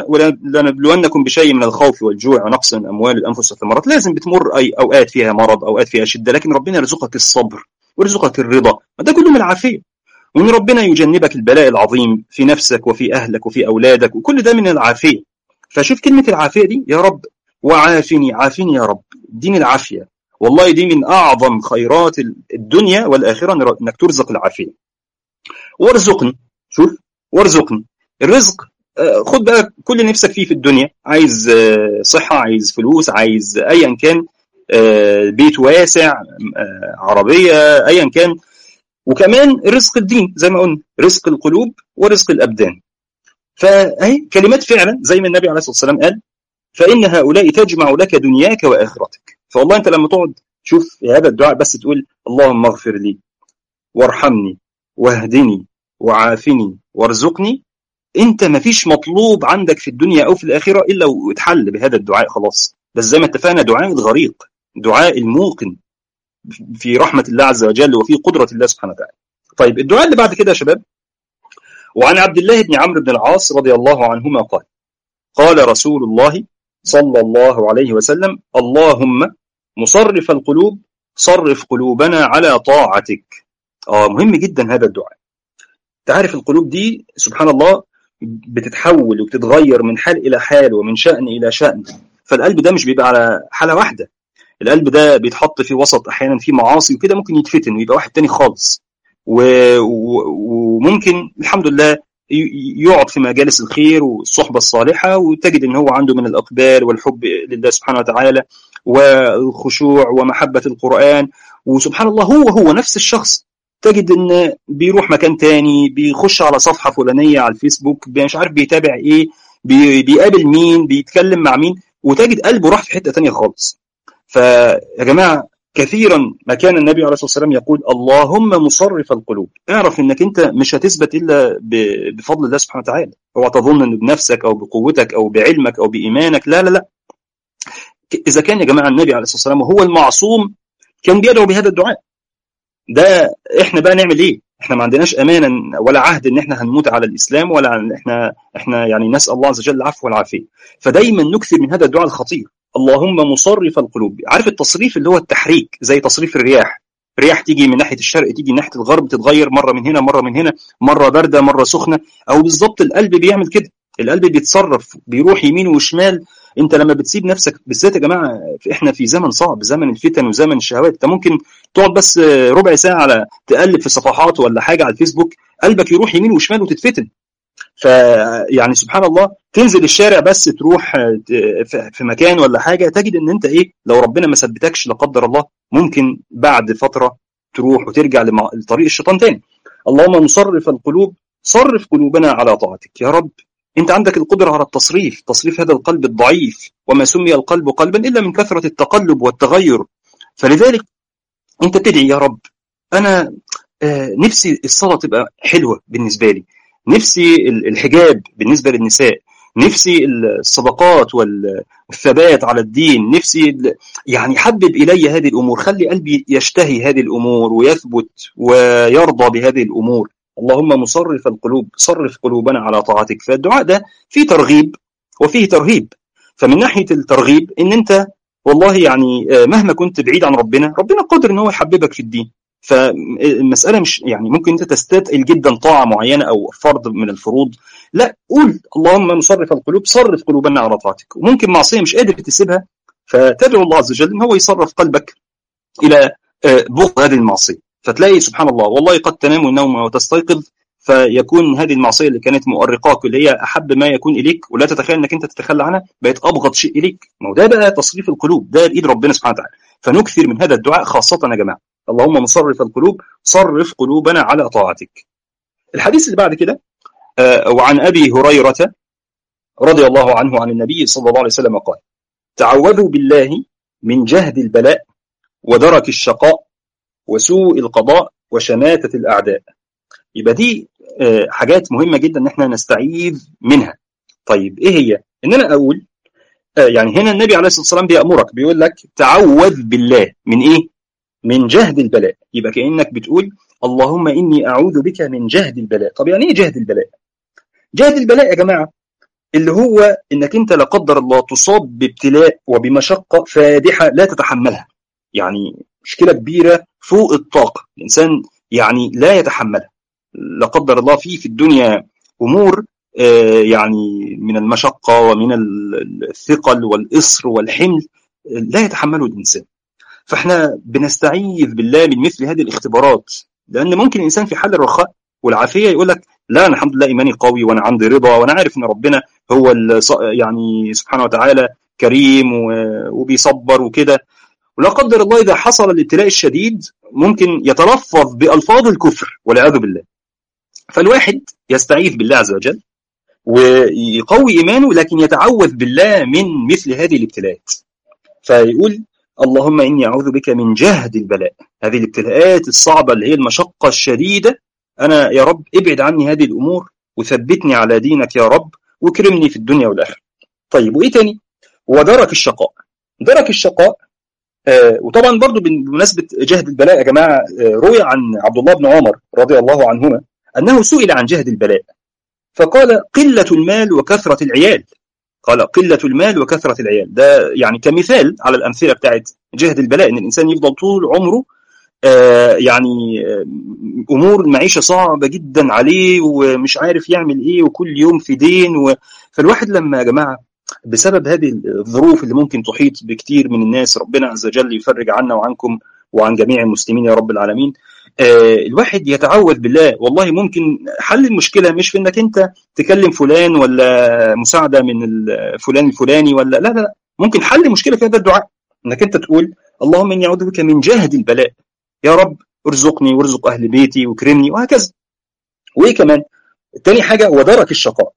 لنبلونكم بشيء من الخوف والجوع ونقص من الاموال والانفس والثمرات لازم بتمر اي اوقات فيها مرض اوقات فيها شده لكن ربنا يرزقك الصبر ويرزقك الرضا ما ده كله من العافيه وان ربنا يجنبك البلاء العظيم في نفسك وفي اهلك وفي اولادك وكل ده من العافيه فشوف كلمه العافيه دي يا رب وعافني عافني يا رب اديني العافيه والله دي من اعظم خيرات الدنيا والاخره انك ترزق العافيه وارزقني شوف وارزقني الرزق خد بقى كل اللي نفسك فيه في الدنيا عايز صحة عايز فلوس عايز أيا كان بيت واسع عربية أيا كان وكمان رزق الدين زي ما قلنا رزق القلوب ورزق الأبدان فأهي كلمات فعلا زي ما النبي عليه الصلاة والسلام قال فإن هؤلاء تجمع لك دنياك وآخرتك فوالله أنت لما تقعد شوف هذا الدعاء بس تقول اللهم اغفر لي وارحمني واهدني وعافني وارزقني انت مفيش مطلوب عندك في الدنيا او في الاخره الا واتحل بهذا الدعاء خلاص بس زي ما اتفقنا دعاء الغريق دعاء الموقن في رحمه الله عز وجل وفي قدره الله سبحانه وتعالى طيب الدعاء اللي بعد كده يا شباب وعن عبد الله بن عمرو بن العاص رضي الله عنهما قال قال رسول الله صلى الله عليه وسلم اللهم مصرف القلوب صرف قلوبنا على طاعتك اه مهم جدا هذا الدعاء تعرف القلوب دي سبحان الله بتتحول وبتتغير من حال الى حال ومن شان الى شان فالقلب ده مش بيبقى على حاله واحده القلب ده بيتحط في وسط احيانا في معاصي وكده ممكن يتفتن ويبقى واحد تاني خالص و... و... وممكن الحمد لله يقعد في مجالس الخير والصحبه الصالحه وتجد ان هو عنده من الاقبال والحب لله سبحانه وتعالى والخشوع ومحبه القران وسبحان الله هو هو نفس الشخص تجد ان بيروح مكان تاني بيخش على صفحه فلانيه على الفيسبوك مش عارف بيتابع ايه بي بيقابل مين بيتكلم مع مين وتجد قلبه راح في حته تانيه خالص فيا جماعه كثيرا ما كان النبي عليه الصلاه والسلام يقول اللهم مصرف القلوب اعرف انك انت مش هتثبت الا بفضل الله سبحانه وتعالى اوعى تظن ان بنفسك او بقوتك او بعلمك او بايمانك لا لا لا اذا كان يا جماعه النبي عليه الصلاه والسلام وهو المعصوم كان بيدعو بهذا الدعاء ده احنا بقى نعمل ايه احنا ما عندناش امانه ولا عهد ان احنا هنموت على الاسلام ولا ان احنا احنا يعني نسال الله عز وجل العفو والعافيه فدايما نكثر من هذا الدعاء الخطير اللهم مصرف القلوب عارف التصريف اللي هو التحريك زي تصريف الرياح رياح تيجي من ناحيه الشرق تيجي من ناحيه الغرب تتغير مره من هنا مره من هنا مره بارده مره سخنه او بالظبط القلب بيعمل كده القلب بيتصرف بيروح يمين وشمال انت لما بتسيب نفسك بالذات يا جماعه احنا في زمن صعب زمن الفتن وزمن الشهوات انت ممكن تقعد بس ربع ساعه على تقلب في صفحات ولا حاجه على الفيسبوك قلبك يروح يمين وشمال وتتفتن فيعني سبحان الله تنزل الشارع بس تروح في مكان ولا حاجه تجد ان انت ايه لو ربنا ما ثبتكش لا قدر الله ممكن بعد فتره تروح وترجع لطريق الشيطان تاني اللهم مصرف القلوب صرف قلوبنا على طاعتك يا رب انت عندك القدرة على التصريف تصريف هذا القلب الضعيف وما سمي القلب قلبا إلا من كثرة التقلب والتغير فلذلك انت تدعي يا رب أنا نفسي الصلاة تبقى حلوة بالنسبة لي نفسي الحجاب بالنسبة للنساء نفسي الصدقات والثبات على الدين نفسي يعني حبب إلي هذه الأمور خلي قلبي يشتهي هذه الأمور ويثبت ويرضى بهذه الأمور اللهم مصرف القلوب صرف قلوبنا على طاعتك فالدعاء ده فيه ترغيب وفيه ترهيب فمن ناحية الترغيب ان انت والله يعني مهما كنت بعيد عن ربنا ربنا قادر ان هو يحببك في الدين فالمسألة مش يعني ممكن انت تستثقل جدا طاعة معينة او فرض من الفروض لا قول اللهم مصرف القلوب صرف قلوبنا على طاعتك وممكن معصية مش قادر تسيبها فتدعو الله عز وجل ان هو يصرف قلبك الى بغض هذه المعصية فتلاقي سبحان الله والله قد تنام النوم وتستيقظ فيكون هذه المعصيه اللي كانت مؤرقاك اللي هي احب ما يكون اليك ولا تتخيل انك انت تتخلى عنها بقت ابغض شيء اليك ما هو ده بقى تصريف القلوب ده بايد ربنا سبحانه وتعالى فنكثر من هذا الدعاء خاصه يا جماعه اللهم مصرف القلوب صرف قلوبنا على طاعتك الحديث اللي بعد كده آه وعن ابي هريره رضي الله عنه عن النبي صلى الله عليه وسلم قال تعوذوا بالله من جهد البلاء ودرك الشقاء وسوء القضاء وشماتة الأعداء يبقى دي حاجات مهمة جدا ان احنا نستعيذ منها طيب ايه هي ان انا اقول يعني هنا النبي عليه الصلاة والسلام بيأمرك بيقول لك تعوذ بالله من ايه من جهد البلاء يبقى كأنك بتقول اللهم إني أعوذ بك من جهد البلاء طب يعني ايه جهد البلاء جهد البلاء يا جماعة اللي هو انك انت لا قدر الله تصاب بابتلاء وبمشقة فادحة لا تتحملها يعني مشكله كبيره فوق الطاقه الانسان يعني لا يتحملها لا قدر الله في في الدنيا امور يعني من المشقه ومن الثقل والاصر والحمل لا يتحمله الانسان فاحنا بنستعيذ بالله من مثل هذه الاختبارات لان ممكن الانسان في حال الرخاء والعافيه يقول لك لا انا الحمد لله ايماني قوي وانا عندي رضا وانا عارف ان ربنا هو يعني سبحانه وتعالى كريم وبيصبر وكده ولا قدر الله اذا حصل الابتلاء الشديد ممكن يتلفظ بالفاظ الكفر والعياذ بالله فالواحد يستعيذ بالله عز وجل ويقوي ايمانه لكن يتعوذ بالله من مثل هذه الابتلاءات فيقول اللهم اني اعوذ بك من جهد البلاء هذه الابتلاءات الصعبه اللي هي المشقه الشديده انا يا رب ابعد عني هذه الامور وثبتني على دينك يا رب واكرمني في الدنيا والاخره طيب وايه تاني ودرك الشقاء درك الشقاء آه وطبعا برضو بمناسبه جهد البلاء يا جماعه آه روي عن عبد الله بن عمر رضي الله عنهما انه سئل عن جهد البلاء فقال قله المال وكثره العيال قال قلة المال وكثرة العيال ده يعني كمثال على الأمثلة بتاعت جهد البلاء إن الإنسان يفضل طول عمره آه يعني آه أمور المعيشة صعبة جدا عليه ومش عارف يعمل إيه وكل يوم في دين و... فالواحد لما يا جماعة بسبب هذه الظروف اللي ممكن تحيط بكتير من الناس ربنا عز وجل يفرج عنا وعنكم وعن جميع المسلمين يا رب العالمين آه الواحد يتعوذ بالله والله ممكن حل المشكله مش في انك انت تكلم فلان ولا مساعده من فلان الفلاني ولا لا لا ممكن حل المشكله في هذا الدعاء انك انت تقول اللهم اني اعوذ بك من جهد البلاء يا رب ارزقني وارزق اهل بيتي واكرمني وهكذا وايه كمان تاني حاجه ودرك الشقاء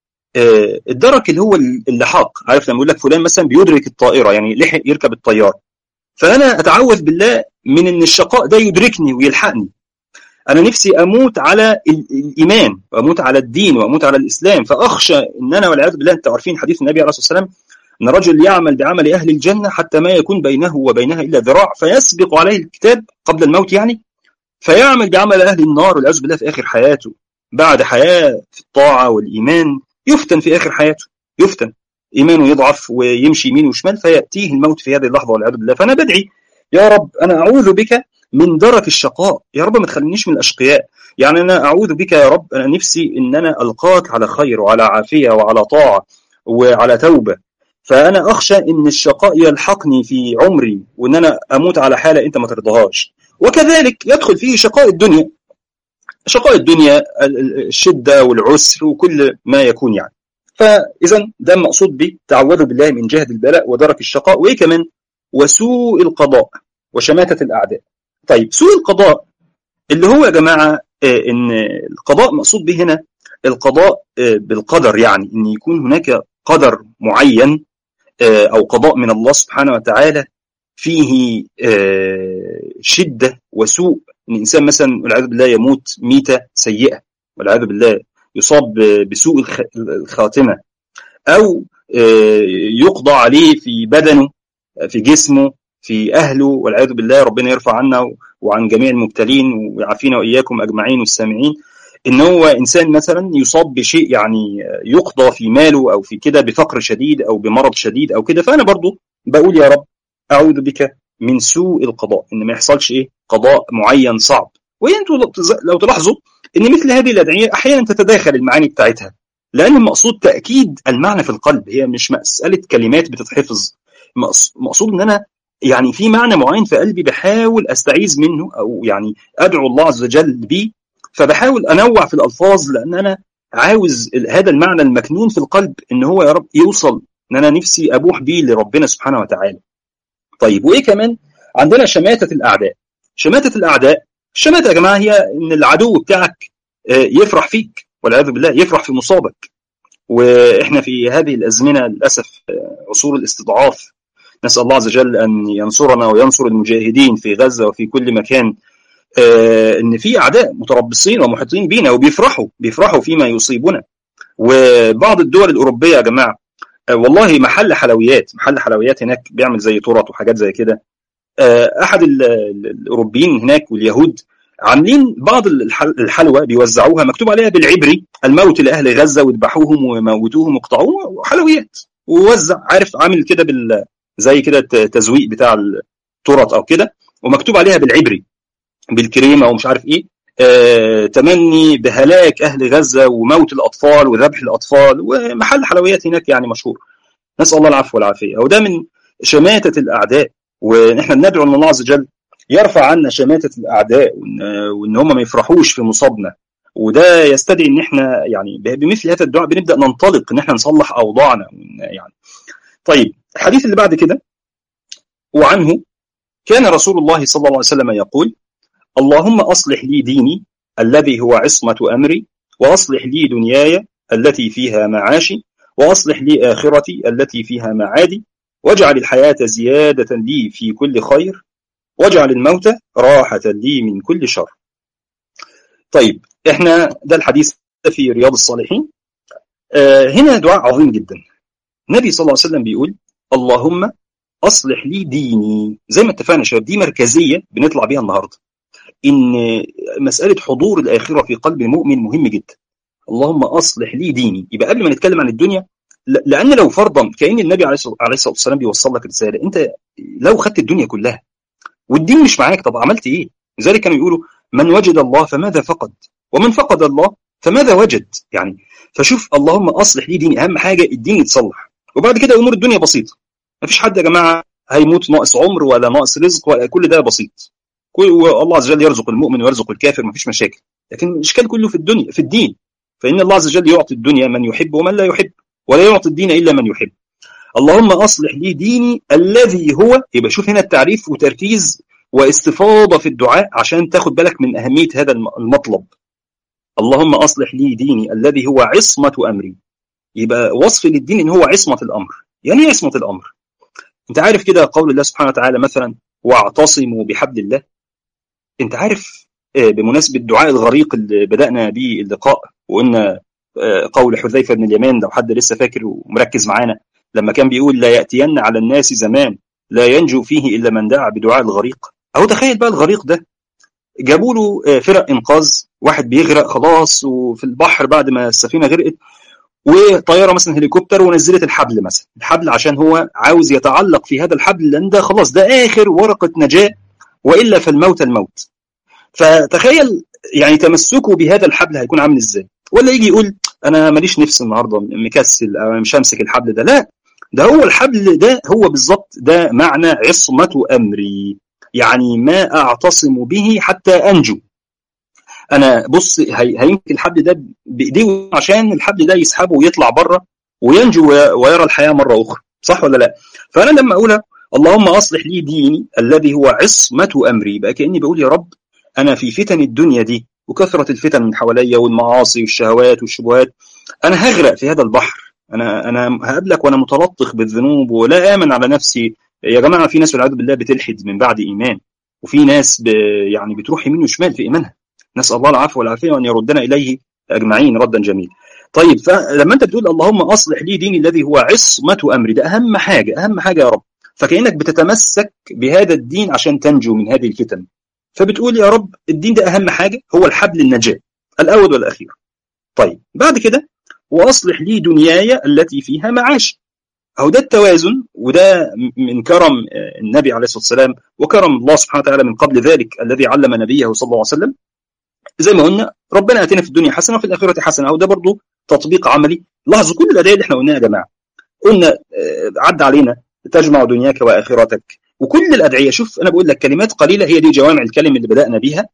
آه الدرك اللي هو اللحاق عارف لما يقول لك فلان مثلا بيدرك الطائره يعني لحق يركب الطياره فانا اتعوذ بالله من ان الشقاء ده يدركني ويلحقني انا نفسي اموت على الايمان واموت على الدين واموت على الاسلام فاخشى ان انا والعياذ بالله انتوا عارفين حديث النبي عليه الصلاه والسلام ان رجل يعمل بعمل اهل الجنه حتى ما يكون بينه وبينها الا ذراع فيسبق عليه الكتاب قبل الموت يعني فيعمل بعمل اهل النار والعياذ بالله في اخر حياته بعد حياه في الطاعه والايمان يفتن في اخر حياته يفتن ايمانه يضعف ويمشي يمين وشمال فياتيه الموت في هذه اللحظه والعياذ بالله فانا بدعي يا رب انا اعوذ بك من درك الشقاء يا رب ما تخلينيش من الاشقياء يعني انا اعوذ بك يا رب انا نفسي ان انا القاك على خير وعلى عافيه وعلى طاعه وعلى توبه فانا اخشى ان الشقاء يلحقني في عمري وان انا اموت على حاله انت ما ترضاهاش وكذلك يدخل فيه شقاء الدنيا شقاء الدنيا الشده والعسر وكل ما يكون يعني فاذا ده المقصود به تعوذ بالله من جهد البلاء ودرك الشقاء وايه كمان وسوء القضاء وشماتة الأعداء طيب سوء القضاء اللي هو يا جماعة إن القضاء مقصود به هنا القضاء بالقدر يعني إن يكون هناك قدر معين أو قضاء من الله سبحانه وتعالى فيه شدة وسوء إن الإنسان مثلا والعياذ بالله يموت ميتة سيئة والعياذ بالله يصاب بسوء الخاتمة أو يقضى عليه في بدنه في جسمه في أهله والعياذ بالله ربنا يرفع عنا وعن جميع المبتلين ويعافينا وإياكم أجمعين والسامعين إن هو إنسان مثلا يصاب بشيء يعني يقضى في ماله أو في كده بفقر شديد أو بمرض شديد أو كده فأنا برضو بقول يا رب أعوذ بك من سوء القضاء إن ما يحصلش إيه قضاء معين صعب وانتوا لو تلاحظوا إن مثل هذه الأدعية أحيانا تتداخل المعاني بتاعتها لأن المقصود تأكيد المعنى في القلب هي مش مسألة كلمات بتتحفظ مقصود ان انا يعني في معنى معين في قلبي بحاول استعيذ منه او يعني ادعو الله عز وجل بيه فبحاول انوع في الالفاظ لان انا عاوز هذا المعنى المكنون في القلب ان هو يا رب يوصل ان انا نفسي ابوح بيه لربنا سبحانه وتعالى. طيب وايه كمان؟ عندنا شماتة الاعداء. شماتة الاعداء الشماتة يا جماعه هي ان العدو بتاعك يفرح فيك والعياذ بالله يفرح في مصابك. واحنا في هذه الازمنه للاسف عصور الاستضعاف نسال الله عز وجل ان ينصرنا وينصر المجاهدين في غزه وفي كل مكان آه ان في اعداء متربصين ومحيطين بينا وبيفرحوا بيفرحوا فيما يصيبنا وبعض الدول الاوروبيه يا جماعه آه والله محل حلويات محل حلويات هناك بيعمل زي تورت وحاجات زي كده آه احد الاوروبيين هناك واليهود عاملين بعض الحلوى بيوزعوها مكتوب عليها بالعبري الموت لاهل غزه واذبحوهم وموتوهم واقطعوهم حلويات ووزع عارف عامل كده بال زي كده التزويق بتاع ترط او كده ومكتوب عليها بالعبري بالكريمه ومش عارف ايه آه، تمني بهلاك اهل غزه وموت الاطفال وذبح الاطفال ومحل حلويات هناك يعني مشهور نسال الله العفو والعافيه وده من شماته الاعداء ونحن بندعو ان الله عز وجل يرفع عنا شماته الاعداء وان, وإن هم ما يفرحوش في مصابنا وده يستدعي ان احنا يعني بمثل هذا الدعاء بنبدا ننطلق ان احنا نصلح اوضاعنا يعني طيب الحديث اللي بعد كده وعنه كان رسول الله صلى الله عليه وسلم يقول اللهم أصلح لي ديني الذي هو عصمة أمري وأصلح لي دنياي التي فيها معاشي وأصلح لي آخرتي التي فيها معادي واجعل الحياة زيادة لي في كل خير واجعل الموت راحة لي من كل شر طيب احنا ده الحديث في رياض الصالحين آه هنا دعاء عظيم جدا النبي صلى الله عليه وسلم بيقول اللهم اصلح لي ديني زي ما اتفقنا يا شباب دي مركزيه بنطلع بيها النهارده ان مساله حضور الاخره في قلب المؤمن مهم جدا اللهم اصلح لي ديني يبقى قبل ما نتكلم عن الدنيا لان لو فرضا كان النبي عليه الصلاه والسلام بيوصل لك رساله انت لو خدت الدنيا كلها والدين مش معاك طب عملت ايه لذلك كانوا يقولوا من وجد الله فماذا فقد ومن فقد الله فماذا وجد يعني فشوف اللهم اصلح لي ديني اهم حاجه الدين يتصلح وبعد كده امور الدنيا بسيطه مفيش حد يا جماعه هيموت ناقص عمر ولا ناقص رزق ولا كل ده بسيط والله عز وجل يرزق المؤمن ويرزق الكافر مفيش مشاكل لكن الاشكال كله في الدنيا في الدين فان الله عز وجل يعطي الدنيا من يحب ومن لا يحب ولا يعطي الدين الا من يحب اللهم اصلح لي ديني الذي هو يبقى شوف هنا التعريف وتركيز واستفاضه في الدعاء عشان تاخد بالك من اهميه هذا المطلب اللهم اصلح لي ديني الذي هو عصمه امري يبقى وصف للدين ان هو عصمه الامر يعني ايه عصمه الامر انت عارف كده قول الله سبحانه وتعالى مثلا واعتصموا بحبل الله انت عارف بمناسبه دعاء الغريق اللي بدانا به اللقاء وقلنا قول حذيفه بن اليمان لو حد لسه فاكر ومركز معانا لما كان بيقول لا ياتين على الناس زمان لا ينجو فيه الا من دعا بدعاء الغريق اهو تخيل بقى الغريق ده جابوا له فرق انقاذ واحد بيغرق خلاص وفي البحر بعد ما السفينه غرقت وطياره مثلا هليكوبتر ونزلت الحبل مثلا الحبل عشان هو عاوز يتعلق في هذا الحبل لان ده خلاص ده اخر ورقه نجاه والا فالموت الموت فتخيل يعني تمسكه بهذا الحبل هيكون عامل ازاي ولا يجي يقول انا ماليش نفس النهارده مكسل او مش همسك الحبل ده لا ده هو الحبل ده هو بالظبط ده معنى عصمه امري يعني ما اعتصم به حتى انجو انا بص هيمسك الحبل ده بايديه عشان الحبل ده يسحبه ويطلع بره وينجو ويرى الحياه مره اخرى صح ولا لا فانا لما اقولها اللهم اصلح لي ديني الذي هو عصمه امري يبقى كاني بقول يا رب انا في فتن الدنيا دي وكثره الفتن من حواليا والمعاصي والشهوات والشبهات انا هغرق في هذا البحر انا انا هقابلك وانا متلطخ بالذنوب ولا امن على نفسي يا جماعه في ناس والعياذ بالله بتلحد من بعد ايمان وفي ناس ب... يعني بتروح يمين وشمال في ايمانها نسال الله العفو والعافيه وان يردنا اليه اجمعين ردا جميلا طيب فلما انت بتقول اللهم اصلح لي ديني الذي هو عصمه امري ده اهم حاجه اهم حاجه يا رب فكانك بتتمسك بهذا الدين عشان تنجو من هذه الفتن فبتقول يا رب الدين ده اهم حاجه هو الحبل النجاه الاول والاخير طيب بعد كده واصلح لي دنياي التي فيها معاش أو ده التوازن وده من كرم النبي عليه الصلاة والسلام وكرم الله سبحانه وتعالى من قبل ذلك الذي علم نبيه صلى الله عليه وسلم زي ما قلنا ربنا اتينا في الدنيا حسنه وفي الاخره حسنه او ده برضه تطبيق عملي لاحظوا كل الادعيه اللي احنا قلناها يا جماعه قلنا عد علينا تجمع دنياك واخرتك وكل الادعيه شوف انا بقول لك كلمات قليله هي دي جوامع الكلم اللي بدانا بيها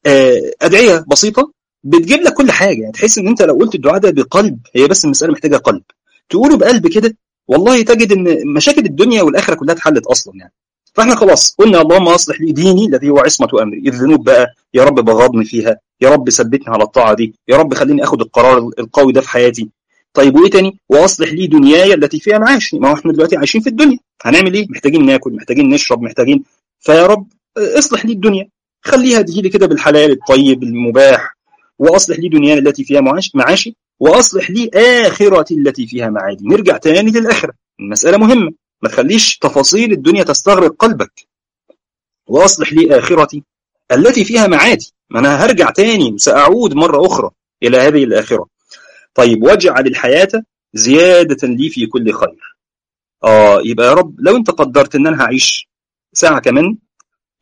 ادعيه بسيطه بتجيب لك كل حاجه يعني تحس ان انت لو قلت الدعاء ده بقلب هي بس المساله محتاجه قلب تقوله بقلب كده والله تجد ان مشاكل الدنيا والاخره كلها اتحلت اصلا يعني فاحنا خلاص قلنا اللهم اصلح لي ديني الذي هو عصمه امري الذنوب بقى يا رب بغضني فيها يا رب ثبتني على الطاعه دي يا رب خليني اخد القرار القوي ده في حياتي طيب وايه تاني واصلح لي دنياي التي فيها معاشي ما هو احنا دلوقتي عايشين في الدنيا هنعمل ايه محتاجين ناكل محتاجين نشرب محتاجين فيا رب اصلح لي الدنيا خليها تجيلي كده بالحلال الطيب المباح واصلح لي دنياي التي فيها معاشي واصلح لي اخرتي التي فيها معادي نرجع تاني للاخره المساله مهمه ما تخليش تفاصيل الدنيا تستغرق قلبك واصلح لي اخرتي التي فيها معادي ما انا هرجع تاني وساعود مره اخرى الى هذه الاخره طيب واجعل الحياه زياده لي في كل خير اه يبقى يا رب لو انت قدرت ان انا هعيش ساعه كمان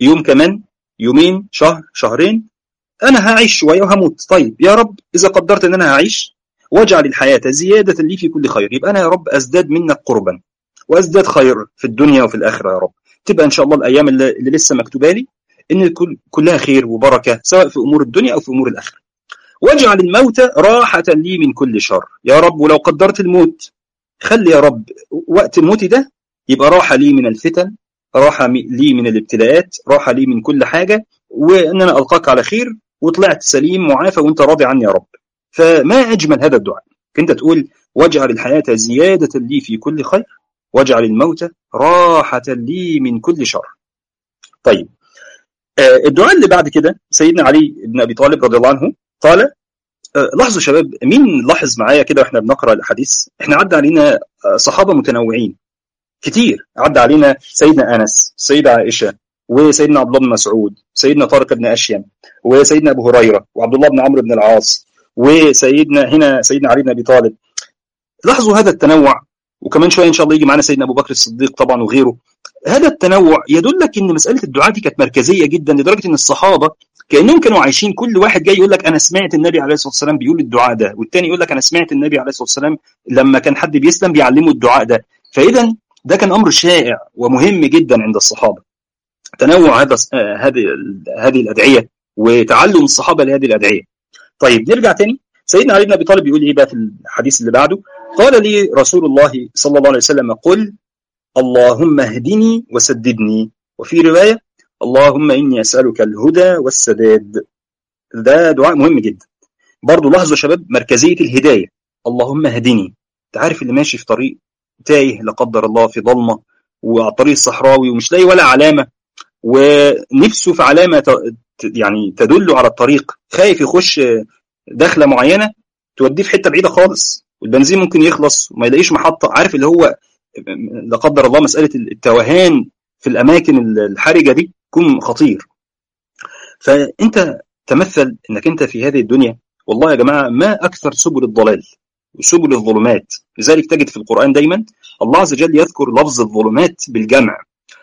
يوم كمان يومين شهر شهرين انا هعيش شويه وهموت طيب يا رب اذا قدرت ان انا هعيش واجعل الحياه زياده لي في كل خير يبقى انا يا رب ازداد منك قربا وازداد خير في الدنيا وفي الاخره يا رب تبقى ان شاء الله الايام اللي, اللي لسه مكتوبه لي ان كل كلها خير وبركه سواء في امور الدنيا او في امور الاخره واجعل الموت راحه لي من كل شر يا رب ولو قدرت الموت خلي يا رب وقت موتي ده يبقى راحه لي من الفتن راحه لي من الابتلاءات راحه لي من كل حاجه وان انا القاك على خير وطلعت سليم معافى وانت راضي عني يا رب فما اجمل هذا الدعاء انت تقول واجعل الحياه زياده لي في كل خير واجعل الموت راحه لي من كل شر طيب آه الدعاء اللي بعد كده سيدنا علي بن ابي طالب رضي الله عنه قال آه لاحظوا شباب مين لاحظ معايا كده واحنا بنقرا الحديث احنا عدى علينا صحابه متنوعين كتير عدى علينا سيدنا انس سيدة عائشه وسيدنا عبد الله بن مسعود سيدنا طارق بن اشيم وسيدنا ابو هريره وعبد الله بن عمرو بن العاص وسيدنا هنا سيدنا علي بن ابي طالب لاحظوا هذا التنوع وكمان شويه ان شاء الله يجي معانا سيدنا ابو بكر الصديق طبعا وغيره هذا التنوع يدلك ان مساله الدعاء دي كانت مركزيه جدا لدرجه ان الصحابه كانهم كانوا عايشين كل واحد جاي يقول لك انا سمعت النبي عليه الصلاه والسلام بيقول الدعاء ده والتاني يقول لك انا سمعت النبي عليه الصلاه والسلام لما كان حد بيسلم بيعلمه الدعاء ده فاذا ده كان امر شائع ومهم جدا عند الصحابه تنوع هذا هذه هذه الادعيه وتعلم الصحابه لهذه الادعيه طيب نرجع تاني سيدنا علي بن ابي طالب بيقول ايه بقى في الحديث اللي بعده قال لي رسول الله صلى الله عليه وسلم قل اللهم اهدني وسددني وفي روايه اللهم اني اسالك الهدى والسداد ده دعاء مهم جدا برضه لاحظوا يا شباب مركزيه الهدايه اللهم اهدني انت عارف اللي ماشي في طريق تايه لا قدر الله في ضلمه وعلى الطريق الصحراوي ومش لاقي ولا علامه ونفسه في علامه يعني تدل على الطريق خايف يخش دخله معينه توديه في حته بعيده خالص والبنزين ممكن يخلص وما يلاقيش محطه عارف اللي هو لا قدر الله مساله التوهان في الاماكن الحرجه دي يكون خطير فانت تمثل انك انت في هذه الدنيا والله يا جماعه ما اكثر سبل الضلال وسبل الظلمات لذلك تجد في القران دايما الله عز وجل يذكر لفظ الظلمات بالجمع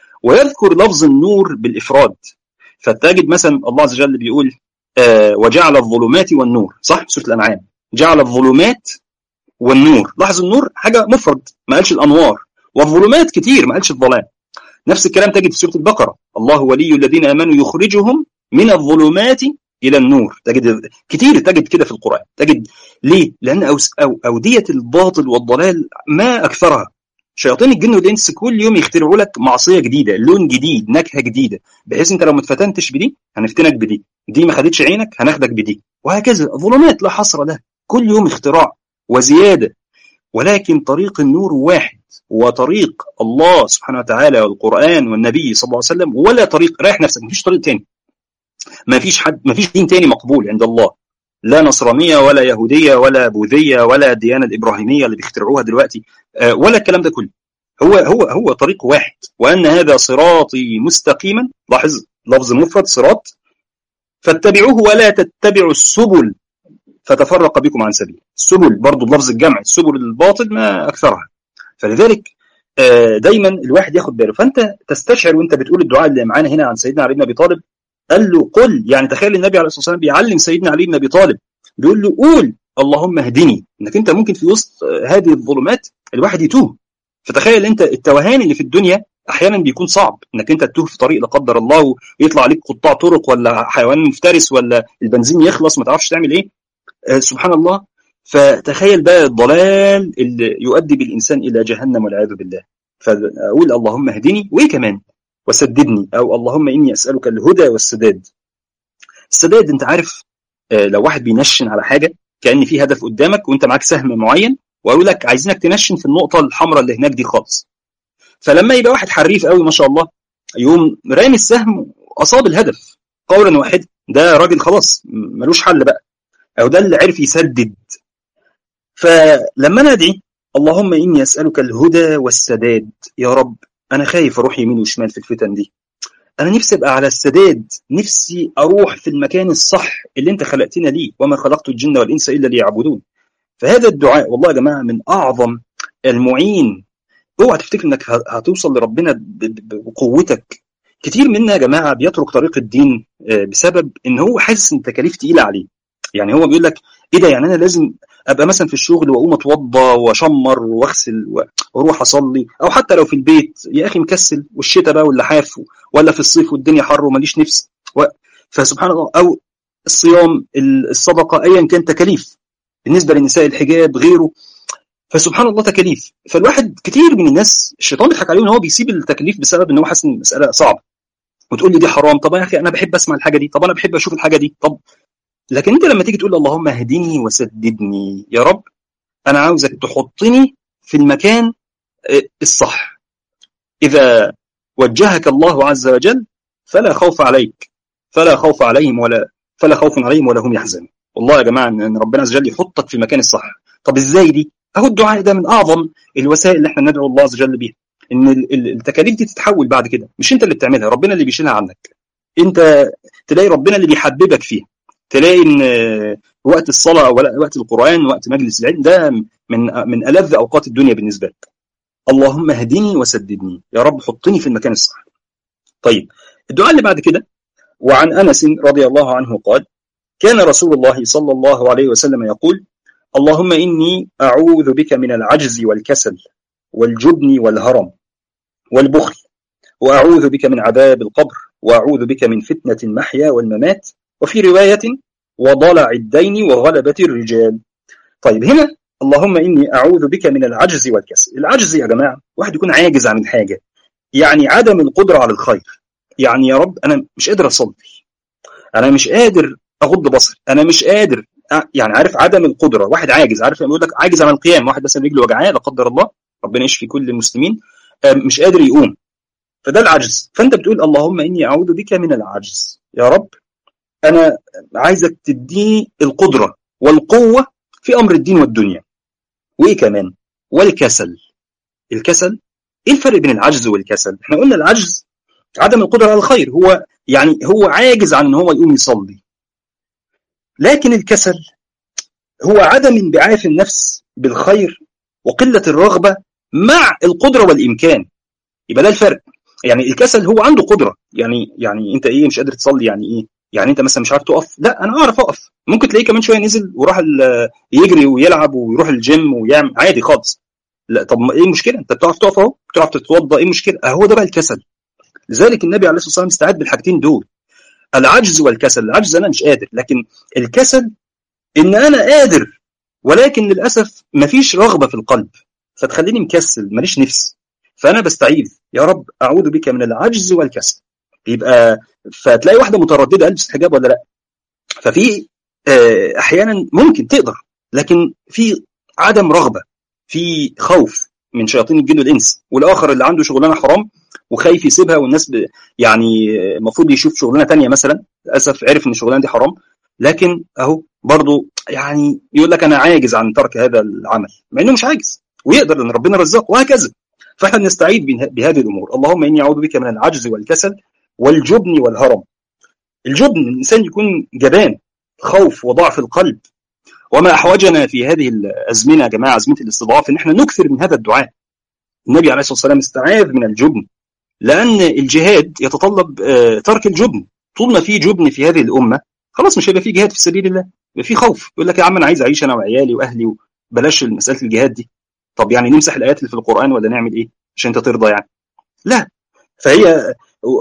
ويذكر لفظ النور بالافراد فتجد مثلا الله عز وجل بيقول آه وجعل الظلمات والنور صح سوره الانعام جعل الظلمات والنور لاحظ النور حاجه مفرد ما قالش الانوار والظلمات كتير ما قالش الظلام نفس الكلام تجد في سوره البقره الله ولي الذين امنوا يخرجهم من الظلمات الى النور تجد كتير تجد كده في القران تجد ليه لان أو أو اوديه الباطل والضلال ما اكثرها شياطين الجن والانس كل يوم يخترعوا لك معصيه جديده لون جديد نكهه جديده بحيث انت لو ما اتفتنتش بدي هنفتنك بدي دي ما خدتش عينك هناخدك بدي وهكذا ظلمات لا حصر لها كل يوم اختراع وزياده ولكن طريق النور واحد وطريق الله سبحانه وتعالى والقران والنبي صلى الله عليه وسلم ولا طريق رايح نفسك مفيش طريق تاني ما فيش حد ما فيش دين تاني مقبول عند الله لا نصرانيه ولا يهوديه ولا بوذيه ولا الديانه الابراهيميه اللي بيخترعوها دلوقتي ولا الكلام ده كله هو هو هو طريق واحد وان هذا صراطي مستقيما لاحظ لفظ مفرد صراط فاتبعوه ولا تتبعوا السبل فتفرق بكم عن سبيل السبل برضه بلفظ الجمع السبل الباطل ما اكثرها فلذلك دايما الواحد ياخد باله فانت تستشعر وانت بتقول الدعاء اللي معانا هنا عن سيدنا علي بن ابي طالب قال له قل يعني تخيل النبي عليه الصلاه والسلام بيعلم سيدنا علي بن ابي طالب بيقول له قول اللهم اهدني انك انت ممكن في وسط هذه الظلمات الواحد يتوه فتخيل انت التوهان اللي في الدنيا احيانا بيكون صعب انك انت تتوه في طريق لا قدر الله ويطلع عليك قطاع طرق ولا حيوان مفترس ولا البنزين يخلص ما تعرفش تعمل ايه آه سبحان الله فتخيل بقى الضلال اللي يؤدي بالانسان الى جهنم والعياذ بالله فاقول اللهم اهدني وايه كمان وسددني او اللهم اني اسالك الهدى والسداد السداد انت عارف آه لو واحد بينشن على حاجه كان في هدف قدامك وانت معاك سهم معين واقول لك عايزينك تنشن في النقطه الحمراء اللي هناك دي خالص فلما يبقى واحد حريف قوي ما شاء الله يقوم رامي السهم اصاب الهدف قولا واحدا ده راجل خلاص ملوش حل بقى او ده اللي عرف يسدد فلما انا ادعي اللهم اني اسالك الهدى والسداد يا رب انا خايف اروح يمين وشمال في الفتن دي انا نفسي ابقى على السداد نفسي اروح في المكان الصح اللي انت خلقتنا ليه وما خلقت الجن والانس الا ليعبدون فهذا الدعاء والله يا جماعه من اعظم المعين اوعى تفتكر انك هتوصل لربنا بقوتك كتير منا يا جماعه بيترك طريق الدين بسبب ان هو حاسس ان التكاليف تقيله عليه يعني هو بيقول لك ايه ده يعني انا لازم ابقى مثلا في الشغل واقوم اتوضى واشمر واغسل واروح اصلي او حتى لو في البيت يا اخي مكسل والشتاء بقى واللحاف ولا في الصيف والدنيا حر وماليش نفس و... فسبحان الله او الصيام الصدقه ايا كان تكاليف بالنسبه للنساء الحجاب غيره فسبحان الله تكاليف فالواحد كتير من الناس الشيطان بيضحك عليه ان هو بيسيب التكاليف بسبب ان هو حاسس ان المساله صعبه وتقول لي دي حرام طب يا اخي انا بحب اسمع الحاجه دي طب انا بحب اشوف الحاجه دي طب لكن انت لما تيجي تقول اللهم اهدني وسددني يا رب انا عاوزك تحطني في المكان الصح اذا وجهك الله عز وجل فلا خوف عليك فلا خوف عليهم ولا فلا خوف عليهم ولا هم يحزنون والله يا جماعه ان ربنا عز وجل يحطك في المكان الصح طب ازاي دي اهو الدعاء ده من اعظم الوسائل اللي احنا ندعو الله عز وجل بيها ان التكاليف دي تتحول بعد كده مش انت اللي بتعملها ربنا اللي بيشيلها عنك انت تلاقي ربنا اللي بيحببك فيها تلاقي ان وقت الصلاه او وقت القران وقت مجلس العلم ده من من الذ اوقات الدنيا بالنسبه لك اللهم اهدني وسددني يا رب حطني في المكان الصح طيب الدعاء اللي بعد كده وعن انس رضي الله عنه قال كان رسول الله صلى الله عليه وسلم يقول اللهم اني اعوذ بك من العجز والكسل والجبن والهرم والبخل واعوذ بك من عذاب القبر واعوذ بك من فتنه المحيا والممات وفي روايه وضلع الدين وغلبه الرجال طيب هنا اللهم اني اعوذ بك من العجز والكسل العجز يا جماعه واحد يكون عاجز عن الحاجه يعني عدم القدره على الخير يعني يا رب انا مش قادر اصلي انا مش قادر اغض بصري انا مش قادر يعني عارف عدم القدره واحد عاجز عارف يقول لك عاجز عن القيام واحد مثلا رجله وجعاه لا قدر الله ربنا يشفي كل المسلمين مش قادر يقوم فده العجز فانت بتقول اللهم اني اعوذ بك من العجز يا رب انا عايزك تديني القدره والقوه في امر الدين والدنيا وايه كمان والكسل الكسل ايه الفرق بين العجز والكسل احنا قلنا العجز عدم القدره على الخير هو يعني هو عاجز عن ان هو يقوم يصلي لكن الكسل هو عدم انبعاث النفس بالخير وقله الرغبه مع القدره والامكان يبقى ده الفرق يعني الكسل هو عنده قدره يعني يعني انت ايه مش قادر تصلي يعني ايه يعني انت مثلا مش عارف تقف لا انا اعرف اقف ممكن تلاقيه كمان شويه نزل وراح يجري ويلعب ويروح الجيم ويعمل عادي خالص لا طب ايه المشكله انت بتعرف تقف اهو بتعرف تتوضا ايه المشكله اهو ده بقى الكسل لذلك النبي عليه الصلاه والسلام استعاد بالحاجتين دول العجز والكسل العجز انا مش قادر لكن الكسل ان انا قادر ولكن للاسف مفيش رغبه في القلب فتخليني مكسل ماليش نفس فانا بستعيذ يا رب اعوذ بك من العجز والكسل يبقى فتلاقي واحده متردده البس الحجاب ولا لا ففي احيانا ممكن تقدر لكن في عدم رغبه في خوف من شياطين الجن والانس والاخر اللي عنده شغلانه حرام وخايف يسيبها والناس ب... يعني المفروض يشوف شغلانه تانية مثلا للاسف عرف ان الشغلانه دي حرام لكن اهو برضه يعني يقول لك انا عاجز عن ترك هذا العمل مع انه مش عاجز ويقدر لان ربنا رزاق وهكذا فاحنا بنستعيد بهذه الامور اللهم اني اعوذ بك من العجز والكسل والجبن والهرم الجبن الانسان يكون جبان خوف وضعف القلب وما احوجنا في هذه الازمنه يا جماعه ازمنه الاستضعاف ان احنا نكثر من هذا الدعاء النبي عليه الصلاه والسلام استعاذ من الجبن لان الجهاد يتطلب ترك الجبن طول ما في جبن في هذه الامه خلاص مش هيبقى في جهاد في سبيل الله يبقى في خوف يقول لك يا عم انا عايز اعيش انا وعيالي واهلي بلاش مساله الجهاد دي طب يعني نمسح الايات اللي في القران ولا نعمل ايه عشان انت ترضى يعني لا فهي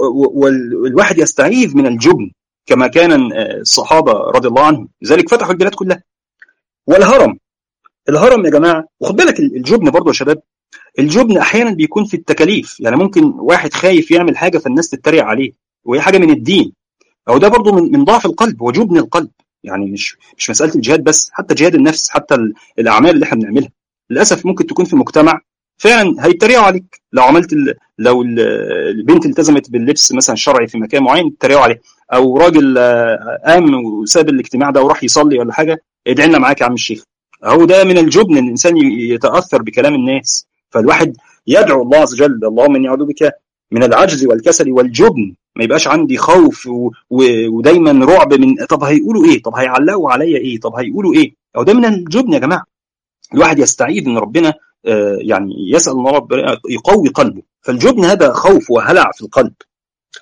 والواحد يستعيذ من الجبن كما كان الصحابه رضي الله عنهم لذلك فتحوا البلاد كلها والهرم الهرم يا جماعه وخد بالك الجبن برضه يا شباب الجبن احيانا بيكون في التكاليف يعني ممكن واحد خايف يعمل حاجه فالناس تتريق عليه وهي حاجه من الدين او ده برضه من من ضعف القلب وجبن القلب يعني مش مش مساله الجهاد بس حتى جهاد النفس حتى الاعمال اللي احنا بنعملها للاسف ممكن تكون في مجتمع فعلا هيتريقوا عليك لو عملت ال... لو البنت التزمت باللبس مثلا الشرعي في مكان معين يتريقوا عليه او راجل قام وساب الاجتماع ده وراح يصلي ولا حاجه ادعي لنا معاك يا عم الشيخ هو ده من الجبن ان الانسان يتاثر بكلام الناس فالواحد يدعو الله عز وجل اللهم اني اعوذ بك من العجز والكسل والجبن ما يبقاش عندي خوف و... و... ودايما رعب من طب هيقولوا ايه طب هيعلقوا عليا ايه طب هيقولوا ايه او ده من الجبن يا جماعه الواحد يستعيذ ان ربنا آه يعني يسال الله ربنا يقوي قلبه فالجبن هذا خوف وهلع في القلب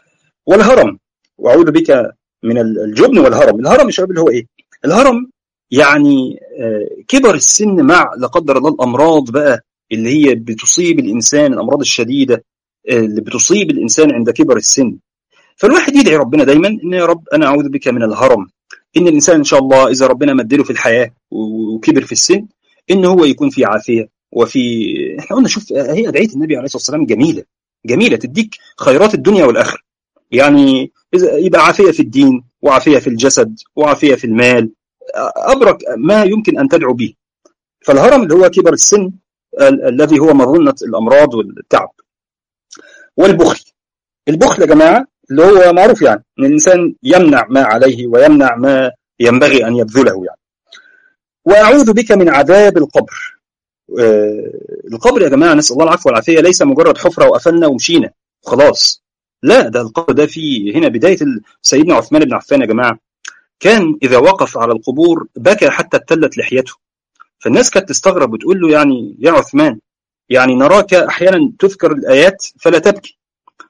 والهرم واعوذ بك من الجبن والهرم الهرم يا شباب اللي هو ايه الهرم يعني كبر السن مع لا قدر الله الامراض بقى اللي هي بتصيب الانسان الامراض الشديده اللي بتصيب الانسان عند كبر السن فالواحد يدعي ربنا دايما ان يا رب انا اعوذ بك من الهرم ان الانسان ان شاء الله اذا ربنا مدله في الحياه وكبر في السن ان هو يكون في عافيه وفي احنا قلنا شوف هي ادعيه النبي عليه الصلاه والسلام جميله جميله تديك خيرات الدنيا والاخره يعني اذا يبقى عافيه في الدين وعافيه في الجسد وعافيه في المال ابرك ما يمكن ان تدعو به فالهرم اللي هو كبر السن الذي هو مظنه الامراض والتعب والبخل البخل يا جماعه اللي هو معروف يعني ان الانسان يمنع ما عليه ويمنع ما ينبغي ان يبذله يعني واعوذ بك من عذاب القبر آه القبر يا جماعه نسال الله العفو والعافيه ليس مجرد حفره وقفلنا ومشينا خلاص لا ده القبر ده في هنا بدايه سيدنا عثمان بن عفان يا جماعه كان اذا وقف على القبور بكى حتى ابتلت لحيته فالناس كانت تستغرب وتقول له يعني يا عثمان يعني نراك احيانا تذكر الايات فلا تبكي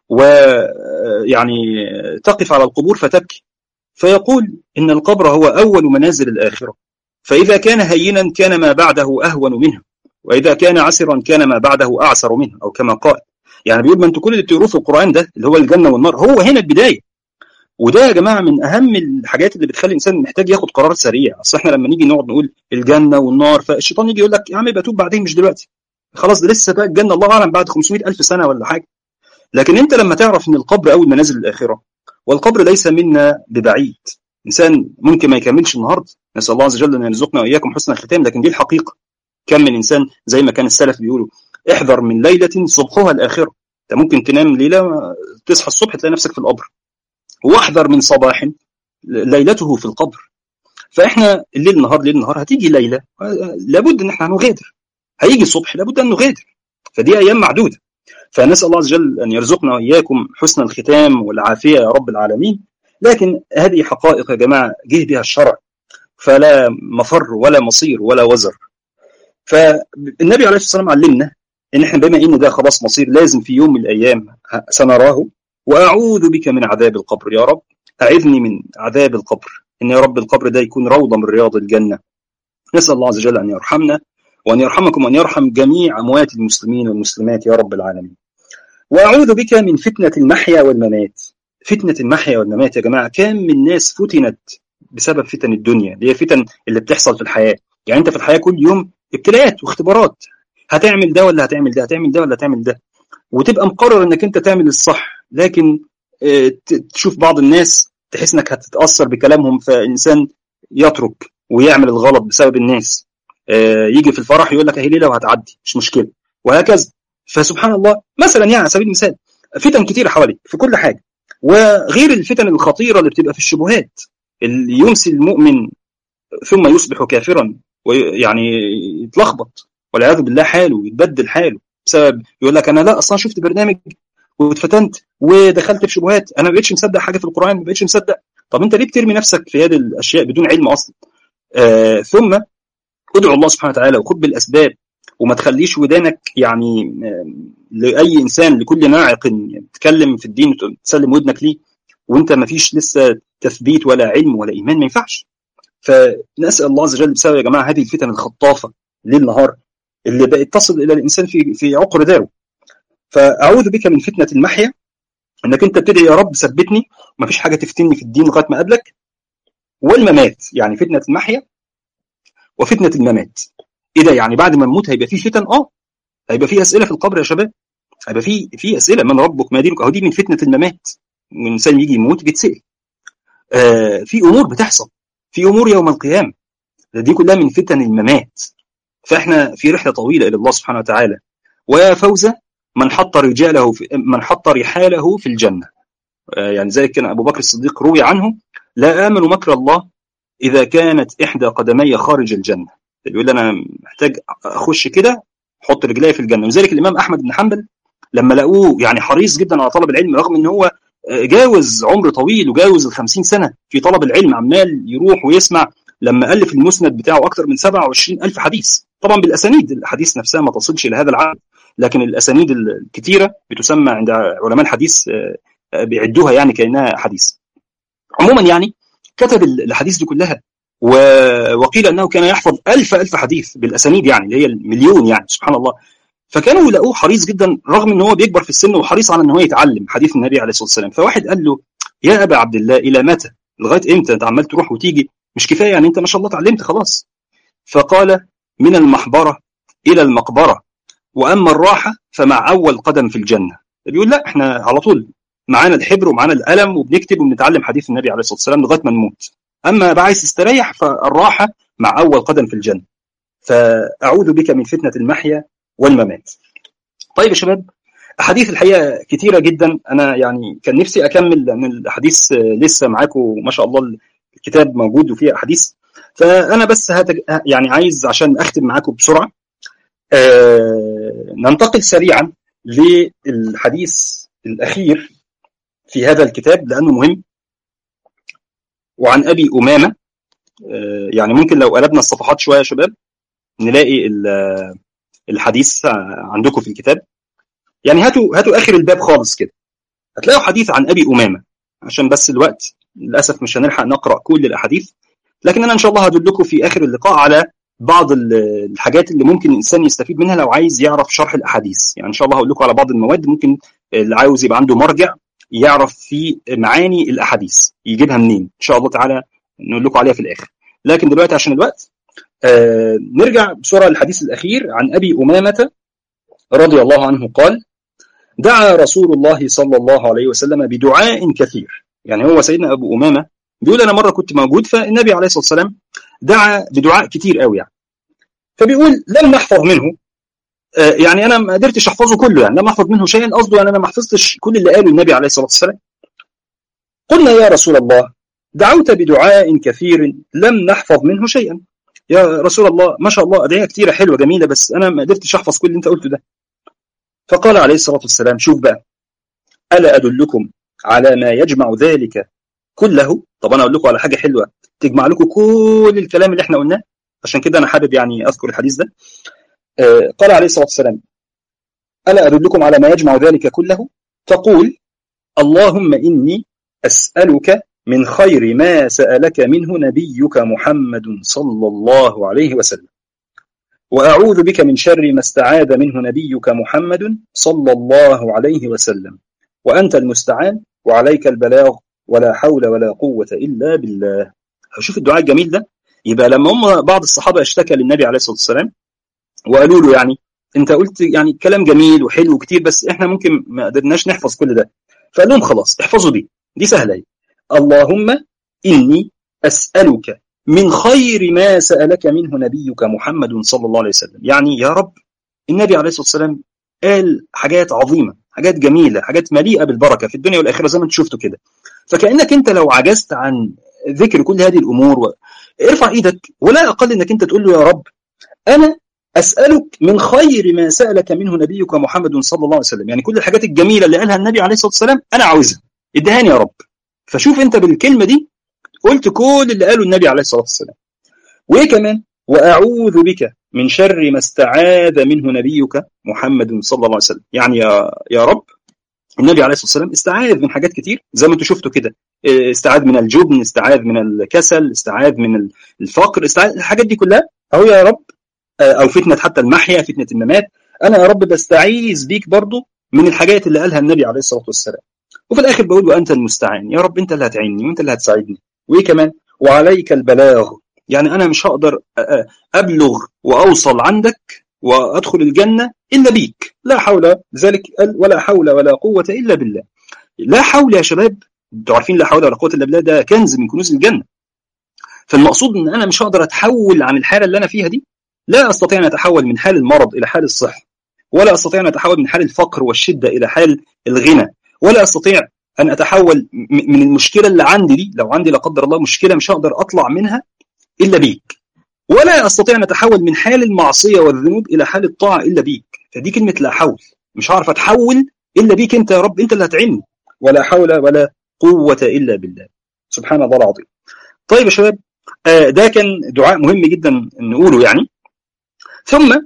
ويعني تقف على القبور فتبكي فيقول ان القبر هو اول منازل الاخره فاذا كان هينا كان ما بعده اهون منه واذا كان عسرا كان ما بعده اعسر منه او كما قال يعني بيقول ما انتوا كل اللي بتقروه في القران ده اللي هو الجنه والنار هو هنا البدايه وده يا جماعه من اهم الحاجات اللي بتخلي الانسان محتاج ياخد قرار سريع اصل احنا لما نيجي نقعد نقول الجنه والنار فالشيطان يجي يقول لك يا عم يبقى توب بعدين مش دلوقتي خلاص ده لسه بقى الجنه الله اعلم بعد 500 الف سنه ولا حاجه لكن انت لما تعرف ان القبر اول منازل الاخره والقبر ليس منا ببعيد انسان ممكن ما يكملش النهارده نسال الله عز وجل ان يرزقنا واياكم حسن الختام لكن دي الحقيقه كم من انسان زي ما كان السلف بيقولوا احذر من ليله صبحها الاخره انت ممكن تنام ليله تصحى الصبح تلاقي نفسك في القبر واحذر من صباح ليلته في القبر فاحنا الليل نهار ليل نهار هتيجي ليله لابد ان احنا هنغادر هيجي الصبح لابد ان نغادر فدي ايام معدوده فنسال الله عز وجل ان يرزقنا واياكم حسن الختام والعافيه يا رب العالمين لكن هذه حقائق يا جماعه جه بها الشرع فلا مفر ولا مصير ولا وزر فالنبي عليه الصلاه والسلام علمنا ان احنا بما ان ده خلاص مصير لازم في يوم من الايام سنراه واعوذ بك من عذاب القبر يا رب اعذني من عذاب القبر ان يا رب القبر ده يكون روضه من رياض الجنه نسال الله عز وجل ان يرحمنا وان يرحمكم وان يرحم جميع اموات المسلمين والمسلمات يا رب العالمين واعوذ بك من فتنه المحيا والممات فتنه المحيا والممات يا جماعه كم من ناس فتنت بسبب فتن الدنيا اللي هي فتن اللي بتحصل في الحياه يعني انت في الحياه كل يوم ابتلاءات واختبارات هتعمل ده ولا هتعمل ده هتعمل ده ولا هتعمل ده وتبقى مقرر انك انت تعمل الصح لكن تشوف بعض الناس تحس انك هتتاثر بكلامهم فانسان يترك ويعمل الغلط بسبب الناس يجي في الفرح يقول لك اهي ليله وهتعدي مش مشكله وهكذا فسبحان الله مثلا يعني على سبيل المثال فتن كتيره حواليك في كل حاجه وغير الفتن الخطيره اللي بتبقى في الشبهات اللي يمسي المؤمن ثم يصبح كافرا ويعني يتلخبط والعياذ بالله حاله يتبدل حاله بسبب يقول لك انا لا اصلا شفت برنامج واتفتنت ودخلت في شبهات انا ما بقتش مصدق حاجه في القران ما بقتش مصدق طب انت ليه بترمي نفسك في هذه الاشياء بدون علم اصلا آه ثم ادعو الله سبحانه وتعالى وخذ بالاسباب وما تخليش ودانك يعني لاي انسان لكل ناعق يتكلم في الدين تسلم ودنك ليه وانت ما فيش لسه تثبيت ولا علم ولا ايمان ما ينفعش فنسال الله عز وجل بسبب يا جماعه هذه الفتن الخطافه ليل نهار اللي بقت تصل الى الانسان في في عقر داره فاعوذ بك من فتنه المحيا انك انت بتدعي يا رب ثبتني ما فيش حاجه تفتني في الدين لغايه ما اقابلك والممات يعني فتنه المحيا وفتنه الممات ايه ده يعني بعد ما نموت هيبقى في فتن اه هيبقى في اسئله في القبر يا شباب هيبقى في في اسئله من ربك ما دينك اهو دي من فتنه الممات الانسان يجي يموت بيتسال آه في امور بتحصل في امور يوم القيامه دي كلها من فتن الممات فاحنا في رحله طويله الى الله سبحانه وتعالى ويا فوز من حط رجاله في من حط رحاله في الجنه آه يعني زي كان ابو بكر الصديق روي عنه لا امن مكر الله اذا كانت احدى قدمي خارج الجنه بيقول انا محتاج اخش كده احط رجلي في الجنه ولذلك الامام احمد بن حنبل لما لقوه يعني حريص جدا على طلب العلم رغم ان هو جاوز عمر طويل وجاوز ال 50 سنه في طلب العلم عمال يروح ويسمع لما الف المسند بتاعه اكثر من 27 الف حديث طبعا بالاسانيد الحديث نفسها ما تصلش الى هذا العدد لكن الاسانيد الكثيره بتسمى عند علماء الحديث بيعدوها يعني كانها حديث عموما يعني كتب الاحاديث دي كلها و... وقيل انه كان يحفظ ألف ألف حديث بالاسانيد يعني اللي هي المليون يعني سبحان الله فكانوا يلاقوه حريص جدا رغم ان هو بيكبر في السن وحريص على ان هو يتعلم حديث النبي عليه الصلاه والسلام فواحد قال له يا ابا عبد الله الى متى لغايه امتى انت عمال تروح وتيجي مش كفايه يعني انت ما شاء الله اتعلمت خلاص فقال من المحبره الى المقبره واما الراحه فمع اول قدم في الجنه بيقول لا احنا على طول معانا الحبر ومعانا القلم وبنكتب وبنتعلم حديث النبي عليه الصلاه والسلام لغايه ما نموت اما بقى عايز تستريح فالراحه مع اول قدم في الجنه فاعوذ بك من فتنه المحيا والممات طيب يا شباب احاديث الحقيقه كتيره جدا انا يعني كان نفسي اكمل لان الاحاديث لسه معاكم ما شاء الله الكتاب موجود وفيه احاديث فانا بس هتج... يعني عايز عشان اختم معاكم بسرعه آه... ننتقل سريعا للحديث الاخير في هذا الكتاب لانه مهم وعن ابي امامه آه... يعني ممكن لو قلبنا الصفحات شويه يا شباب نلاقي الحديث عندكم في الكتاب يعني هاتوا هاتوا اخر الباب خالص كده هتلاقوا حديث عن ابي امامه عشان بس الوقت للاسف مش هنلحق نقرا كل الاحاديث لكن انا ان شاء الله هدلكم في اخر اللقاء على بعض الحاجات اللي ممكن الانسان يستفيد منها لو عايز يعرف شرح الاحاديث يعني ان شاء الله هقول لكم على بعض المواد ممكن اللي عاوز يبقى عنده مرجع يعرف في معاني الاحاديث يجيبها منين ان شاء الله تعالى نقول لكم عليها في الاخر لكن دلوقتي عشان الوقت آه نرجع بسرعه للحديث الاخير عن ابي امامه رضي الله عنه قال دعا رسول الله صلى الله عليه وسلم بدعاء كثير يعني هو سيدنا ابو امامه بيقول انا مره كنت موجود فالنبي عليه الصلاه والسلام دعا بدعاء كتير قوي يعني فبيقول لم نحفظ منه آه يعني انا ما قدرتش احفظه كله يعني لم احفظ منه شيئا قصده يعني انا ما حفظتش كل اللي قاله النبي عليه الصلاه والسلام قلنا يا رسول الله دعوت بدعاء كثير لم نحفظ منه شيئا يا رسول الله ما شاء الله ادعيه كتيره حلوه جميله بس انا ما قدرتش احفظ كل اللي انت قلته ده فقال عليه الصلاه والسلام شوف بقى الا ادلكم على ما يجمع ذلك كله طب انا اقول لكم على حاجه حلوه تجمع لكم كل الكلام اللي احنا قلناه عشان كده انا حابب يعني اذكر الحديث ده آه قال عليه الصلاه والسلام الا ادلكم على ما يجمع ذلك كله تقول اللهم اني اسالك من خير ما سالك منه نبيك محمد صلى الله عليه وسلم واعوذ بك من شر ما استعاذ منه نبيك محمد صلى الله عليه وسلم وانت المستعان وعليك البلاغ ولا حول ولا قوة إلا بالله شوف الدعاء الجميل ده يبقى لما هم بعض الصحابة اشتكى للنبي عليه الصلاة والسلام وقالوا له يعني انت قلت يعني كلام جميل وحلو وكتير بس احنا ممكن ما قدرناش نحفظ كل ده فقال لهم خلاص احفظوا دي دي سهلة هي اللهم إني أسألك من خير ما سألك منه نبيك محمد صلى الله عليه وسلم يعني يا رب النبي عليه الصلاة والسلام قال حاجات عظيمة حاجات جميلة حاجات مليئة بالبركة في الدنيا والآخرة زي ما انت شفتوا كده فكأنك انت لو عجزت عن ذكر كل هذه الأمور و... ارفع ايدك ولا أقل انك انت تقول له يا رب أنا أسألك من خير ما سألك منه نبيك محمد صلى الله عليه وسلم يعني كل الحاجات الجميلة اللي قالها النبي عليه الصلاة والسلام أنا عاوزها ادهاني يا رب فشوف انت بالكلمة دي قلت كل اللي قاله النبي عليه الصلاة والسلام وإيه كمان وأعوذ بك من شر ما استعاذ منه نبيك محمد صلى الله عليه وسلم يعني يا, يا رب النبي عليه الصلاة والسلام استعاذ من حاجات كتير زي ما انتم شفتوا كده استعاذ من الجبن استعاذ من الكسل استعاذ من الفقر استعاذ الحاجات دي كلها اهو يا رب او فتنة حتى المحيا فتنة الممات انا يا رب بستعيذ بيك برضو من الحاجات اللي قالها النبي عليه الصلاة والسلام وفي الاخر بقول وانت المستعان يا رب انت اللي هتعيني وانت اللي هتساعدني وايه كمان وعليك البلاغ يعني انا مش هقدر ابلغ واوصل عندك وادخل الجنه الا بيك لا حول ذلك ولا حول ولا قوه الا بالله لا حول يا شباب انتوا عارفين لا حول ولا قوه الا بالله ده كنز من كنوز الجنه فالمقصود ان انا مش هقدر اتحول عن الحاله اللي انا فيها دي لا استطيع ان اتحول من حال المرض الى حال الصحه ولا استطيع ان اتحول من حال الفقر والشده الى حال الغنى ولا استطيع ان اتحول من المشكله اللي عندي دي لو عندي لا قدر الله مشكله مش هقدر اطلع منها الا بيك ولا استطيع ان اتحول من حال المعصيه والذنوب الى حال الطاعه الا بيك فدي كلمه لا حول مش هعرف اتحول الا بيك انت يا رب انت اللي هتعيني ولا حول ولا قوه الا بالله سبحان الله العظيم طيب يا شباب ده كان دعاء مهم جدا نقوله يعني ثم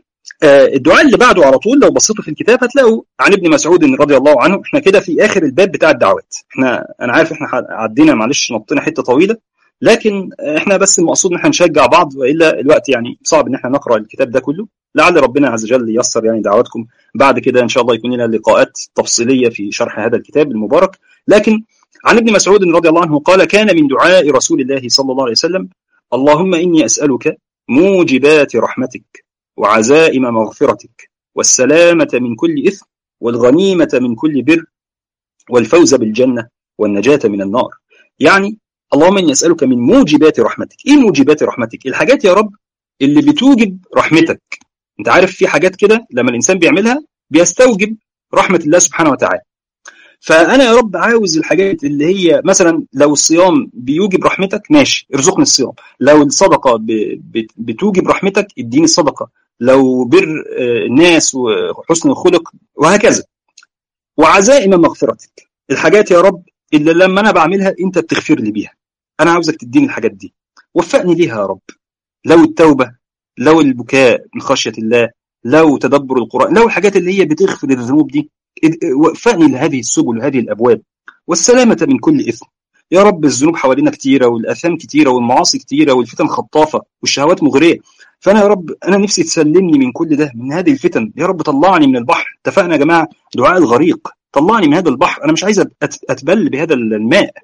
الدعاء اللي بعده على طول لو بصيتوا في الكتاب هتلاقوا عن ابن مسعود رضي الله عنه احنا كده في اخر الباب بتاع الدعوات احنا انا عارف احنا عدينا معلش نطينا حته طويله لكن احنا بس المقصود ان احنا نشجع بعض والا الوقت يعني صعب ان احنا نقرا الكتاب ده كله لعل ربنا عز وجل ييسر يعني دعواتكم بعد كده ان شاء الله يكون لنا لقاءات تفصيليه في شرح هذا الكتاب المبارك لكن عن ابن مسعود رضي الله عنه قال كان من دعاء رسول الله صلى الله عليه وسلم اللهم اني اسالك موجبات رحمتك وعزائم مغفرتك والسلامه من كل اثم والغنيمه من كل بر والفوز بالجنه والنجاه من النار يعني اللهم اني اسالك من موجبات رحمتك ايه موجبات رحمتك الحاجات يا رب اللي بتوجب رحمتك انت عارف في حاجات كده لما الانسان بيعملها بيستوجب رحمه الله سبحانه وتعالى فانا يا رب عاوز الحاجات اللي هي مثلا لو الصيام بيوجب رحمتك ماشي ارزقني الصيام لو الصدقه بتوجب رحمتك اديني الصدقه لو بر الناس وحسن الخلق وهكذا وعزائم مغفرتك الحاجات يا رب اللي لما انا بعملها انت بتغفر لي بيها انا عاوزك تديني الحاجات دي وفقني ليها يا رب لو التوبه لو البكاء من خشيه الله لو تدبر القران لو الحاجات اللي هي بتغفر الذنوب دي وفقني لهذه السبل وهذه الابواب والسلامه من كل اثم يا رب الذنوب حوالينا كتيره والاثام كتيره والمعاصي كتيره والفتن خطافه والشهوات مغريه فانا يا رب انا نفسي تسلمني من كل ده من هذه الفتن يا رب طلعني من البحر اتفقنا يا جماعه دعاء الغريق طلعني من هذا البحر انا مش عايز اتبل بهذا الماء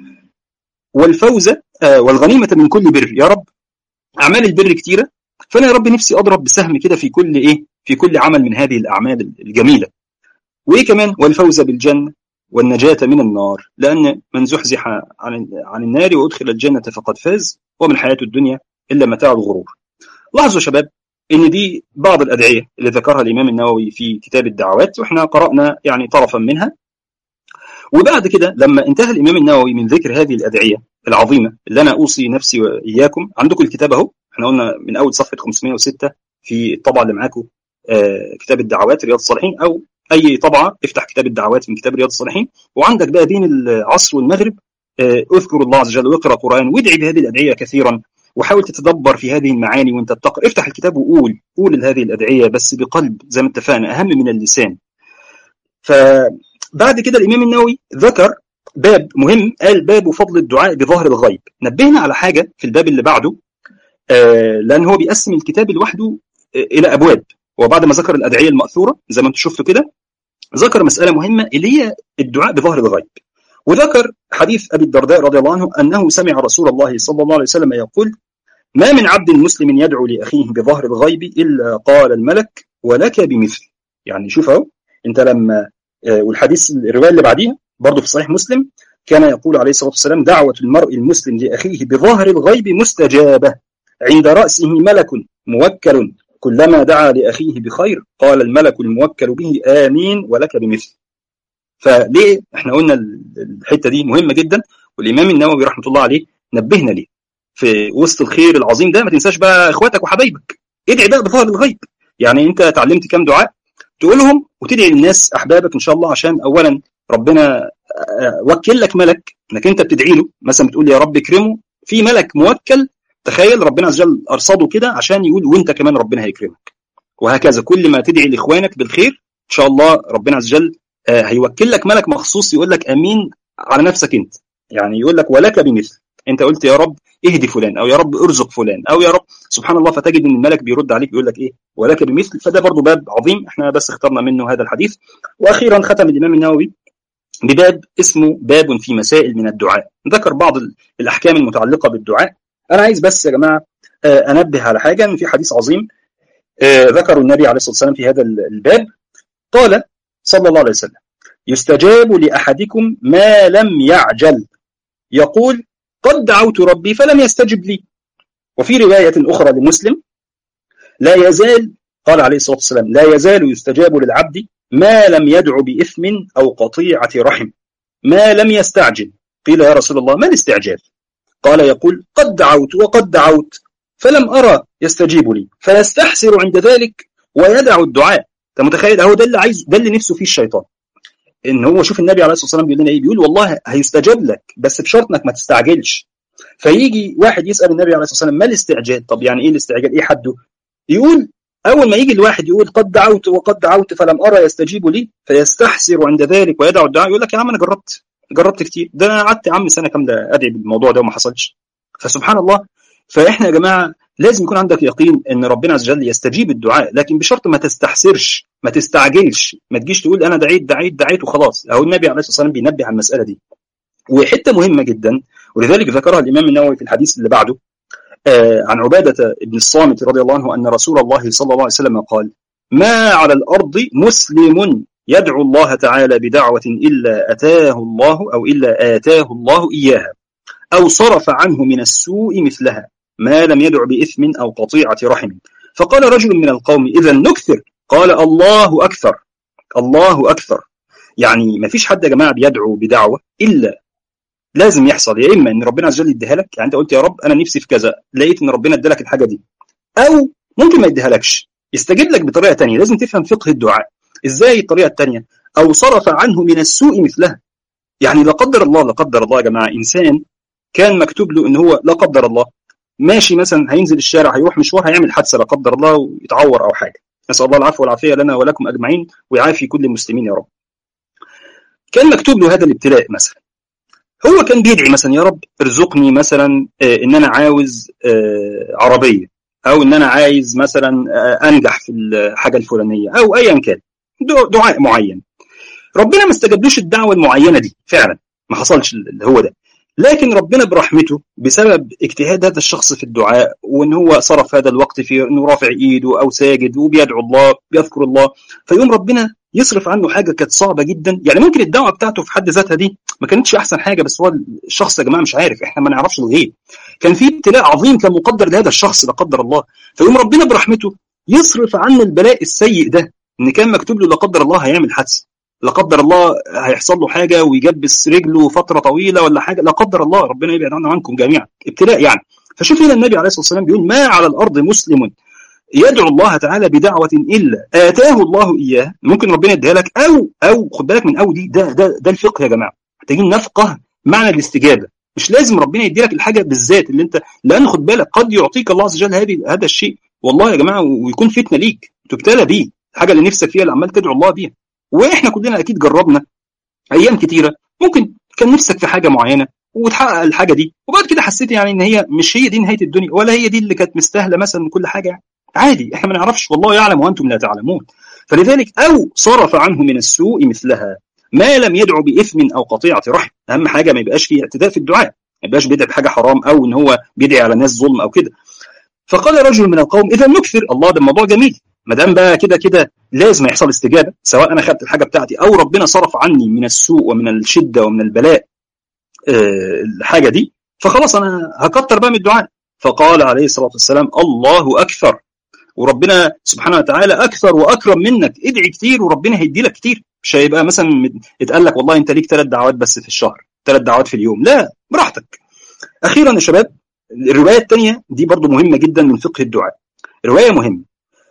والفوز والغنيمه من كل بر يا رب اعمال البر كتيره فانا يا رب نفسي اضرب بسهم كده في كل ايه في كل عمل من هذه الاعمال الجميله وايه كمان والفوز بالجنه والنجاة من النار لأن من زحزح عن عن النار وأدخل الجنة فقد فاز ومن حياة الدنيا إلا متاع الغرور لاحظوا يا شباب ان دي بعض الادعيه اللي ذكرها الامام النووي في كتاب الدعوات واحنا قرانا يعني طرفا منها وبعد كده لما انتهى الامام النووي من ذكر هذه الادعيه العظيمه اللي انا اوصي نفسي واياكم عندكم الكتاب اهو احنا قلنا من اول صفحه 506 في الطبعه اللي معاكم آه كتاب الدعوات رياض الصالحين او اي طبعه افتح كتاب الدعوات من كتاب رياض الصالحين وعندك بقى بين العصر والمغرب آه اذكر الله عز وجل واقرا قران وادعي بهذه الادعيه كثيرا وحاول تتدبر في هذه المعاني وانت بتقرا افتح الكتاب وقول قول هذه الادعيه بس بقلب زي ما اتفقنا اهم من اللسان فبعد كده الامام النووي ذكر باب مهم قال باب فضل الدعاء بظهر الغيب نبهنا على حاجه في الباب اللي بعده آه لان هو بيقسم الكتاب لوحده آه الى ابواب وبعد ما ذكر الادعيه الماثوره زي ما انتم شفتوا كده ذكر مساله مهمه اللي هي الدعاء بظهر الغيب وذكر حديث ابي الدرداء رضي الله عنه انه سمع رسول الله صلى الله عليه وسلم يقول ما من عبد مسلم يدعو لاخيه بظهر الغيب الا قال الملك ولك بمثل يعني شوف اهو انت لما والحديث الروايه اللي بعديها برضه في صحيح مسلم كان يقول عليه الصلاه والسلام دعوه المرء المسلم لاخيه بظاهر الغيب مستجابه عند راسه ملك موكل كلما دعا لاخيه بخير قال الملك الموكل به امين ولك بمثل فليه احنا قلنا الحته دي مهمه جدا والامام النووي رحمه الله عليه نبهنا ليه في وسط الخير العظيم ده ما تنساش بقى اخواتك وحبايبك ادعي بقى بظهر الغيب يعني انت اتعلمت كام دعاء تقولهم وتدعي للناس احبابك ان شاء الله عشان اولا ربنا وكل لك ملك انك انت بتدعي له مثلا بتقول يا رب اكرمه في ملك موكل تخيل ربنا عز وجل ارصده كده عشان يقول وانت كمان ربنا هيكرمك وهكذا كل ما تدعي لاخوانك بالخير ان شاء الله ربنا عز وجل هيوكل لك ملك مخصوص يقول لك امين على نفسك انت يعني يقول لك ولك بمثل انت قلت يا رب اهدي فلان او يا رب ارزق فلان او يا رب سبحان الله فتجد ان الملك بيرد عليك بيقول لك ايه ولك بمثل فده برضه باب عظيم احنا بس اخترنا منه هذا الحديث واخيرا ختم الامام النووي بباب اسمه باب في مسائل من الدعاء ذكر بعض الاحكام المتعلقه بالدعاء انا عايز بس يا جماعه انبه على حاجه ان في حديث عظيم ذكره النبي عليه الصلاه والسلام في هذا الباب قال صلى الله عليه وسلم يستجاب لاحدكم ما لم يعجل يقول قد دعوت ربي فلم يستجب لي وفي رواية أخرى لمسلم لا يزال قال عليه الصلاة والسلام لا يزال يستجاب للعبد ما لم يدع بإثم أو قطيعة رحم ما لم يستعجل قيل يا رسول الله ما الاستعجال قال يقول قد دعوت وقد دعوت فلم أرى يستجيب لي فيستحسر عند ذلك ويدع الدعاء انت متخيل اهو ده اللي عايز ده اللي نفسه فيه الشيطان ان هو شوف النبي عليه الصلاه والسلام بيقول لنا ايه بيقول والله هيستجاب لك بس بشرط انك ما تستعجلش فيجي واحد يسال النبي عليه الصلاه والسلام ما الاستعجال طب يعني ايه الاستعجال ايه حده يقول اول ما يجي الواحد يقول قد دعوت وقد دعوت فلم ارى يستجيب لي فيستحسر عند ذلك ويدعو الدعاء يقول لك يا عم انا جربت جربت كتير ده انا قعدت يا عم سنه كامله ادعي بالموضوع ده وما حصلش فسبحان الله فاحنا يا جماعه لازم يكون عندك يقين ان ربنا عز وجل يستجيب الدعاء لكن بشرط ما تستحسرش ما تستعجلش ما تجيش تقول انا دعيت دعيت دعيت وخلاص اهو النبي عليه الصلاه والسلام بينبه على المساله دي وحته مهمه جدا ولذلك ذكرها الامام النووي في الحديث اللي بعده آه عن عباده بن الصامت رضي الله عنه ان رسول الله صلى الله عليه وسلم قال ما على الارض مسلم يدعو الله تعالى بدعوه الا اتاه الله او الا اتاه الله اياها او صرف عنه من السوء مثلها ما لم يدع بإثم أو قطيعة رحم فقال رجل من القوم إذا نكثر قال الله أكثر الله أكثر يعني ما فيش حد يا جماعة بيدعو بدعوة إلا لازم يحصل يا إما إن ربنا عز وجل يديها لك يعني أنت قلت يا رب أنا نفسي في كذا لقيت إن ربنا ادالك الحاجة دي أو ممكن ما يديها لكش يستجيب لك بطريقة تانية لازم تفهم فقه الدعاء إزاي الطريقة التانية أو صرف عنه من السوء مثلها يعني لا قدر الله لا قدر الله يا جماعة إنسان كان مكتوب له إن هو لا قدر الله ماشي مثلا هينزل الشارع هيروح مشوار هيعمل حادثه لا قدر الله ويتعور او حاجه نسال الله العفو والعافيه لنا ولكم اجمعين ويعافي كل المسلمين يا رب كان مكتوب له هذا الابتلاء مثلا هو كان بيدعي مثلا يا رب ارزقني مثلا ان انا عاوز عربيه او ان انا عايز مثلا انجح في الحاجه الفلانيه او ايا كان دعاء معين ربنا ما استجابلوش الدعوه المعينه دي فعلا ما حصلش اللي هو ده لكن ربنا برحمته بسبب اجتهاد هذا الشخص في الدعاء وان هو صرف هذا الوقت في انه رافع ايده او ساجد وبيدعو الله بيذكر الله فيقوم ربنا يصرف عنه حاجه كانت صعبه جدا يعني ممكن الدعوه بتاعته في حد ذاتها دي ما كانتش احسن حاجه بس هو الشخص يا جماعه مش عارف احنا ما نعرفش الغيب كان في ابتلاء عظيم كان مقدر لهذا الشخص لا قدر الله فيقوم ربنا برحمته يصرف عنه البلاء السيء ده ان كان مكتوب له لا قدر الله هيعمل حادثه لا قدر الله هيحصل له حاجه ويجبس رجله فتره طويله ولا حاجه لا قدر الله ربنا يبعد عنا عنكم جميعا ابتلاء يعني فشوف هنا النبي عليه الصلاه والسلام بيقول ما على الارض مسلم يدعو الله تعالى بدعوه الا اتاه الله اياه ممكن ربنا يديها لك او او خد بالك من او دي ده ده ده الفقه يا جماعه محتاجين نفقه معنى الاستجابه مش لازم ربنا يدي لك الحاجه بالذات اللي انت لان خد بالك قد يعطيك الله عز وجل هذه هذا الشيء والله يا جماعه ويكون فتنه ليك تبتلى بيه الحاجه اللي نفسك فيها اللي عمال تدعو الله بيها واحنا كلنا اكيد جربنا ايام كتيره ممكن كان نفسك في حاجه معينه وتحقق الحاجه دي وبعد كده حسيت يعني ان هي مش هي دي نهايه الدنيا ولا هي دي اللي كانت مستاهله مثلا كل حاجه يعني عادي احنا ما نعرفش والله يعلم وانتم لا تعلمون فلذلك او صرف عنه من السوء مثلها ما لم يدعو باثم او قطيعه رحم اهم حاجه ما يبقاش فيه اعتداء في الدعاء ما يبقاش بيدعي بحاجه حرام او ان هو بيدعي على ناس ظلم او كده فقال رجل من القوم اذا نكثر الله ده الموضوع جميل ما دام بقى كده كده لازم يحصل استجابه سواء انا خدت الحاجه بتاعتي او ربنا صرف عني من السوء ومن الشده ومن البلاء أه الحاجه دي فخلاص انا هكتر بقى من الدعاء فقال عليه الصلاه والسلام الله اكثر وربنا سبحانه وتعالى اكثر واكرم منك ادعي كتير وربنا هيدي لك كتير مش هيبقى مثلا اتقال لك والله انت ليك ثلاث دعوات بس في الشهر ثلاث دعوات في اليوم لا براحتك اخيرا يا شباب الروايه الثانيه دي برضو مهمه جدا من فقه الدعاء روايه مهمه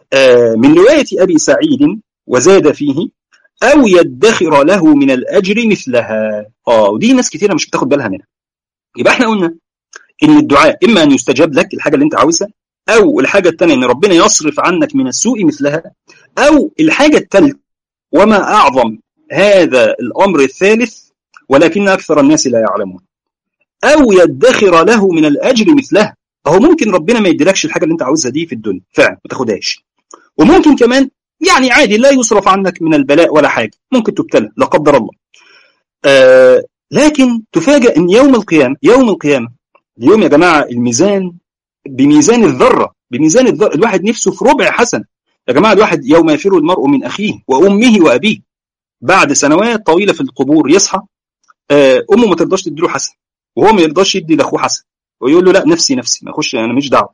من رواية أبي سعيد وزاد فيه أو يدخر له من الأجر مثلها آه ودي ناس كتيرة مش بتاخد بالها منها يبقى احنا قلنا إن الدعاء إما أن يستجاب لك الحاجة اللي أنت عاوزها أو الحاجة الثانية إن ربنا يصرف عنك من السوء مثلها أو الحاجة الثالثة وما أعظم هذا الأمر الثالث ولكن أكثر الناس لا يعلمون أو يدخر له من الأجر مثلها فهو ممكن ربنا ما يديلكش الحاجة اللي أنت عاوزها دي في الدنيا فعلا ما تاخدهاش وممكن كمان يعني عادي لا يصرف عنك من البلاء ولا حاجة ممكن تبتلى لا قدر الله آه لكن تفاجأ أن يوم القيامة يوم القيامة اليوم يا جماعة الميزان بميزان الذرة بميزان الذرة الواحد نفسه في ربع حسن يا جماعة الواحد يوم يفر المرء من أخيه وأمه وأبيه بعد سنوات طويلة في القبور يصحى آه أمه ما ترضاش تديله حسن وهو ما يرضاش يدي لأخوه حسن ويقول له لا نفسي نفسي ما أخش أنا مش دعوة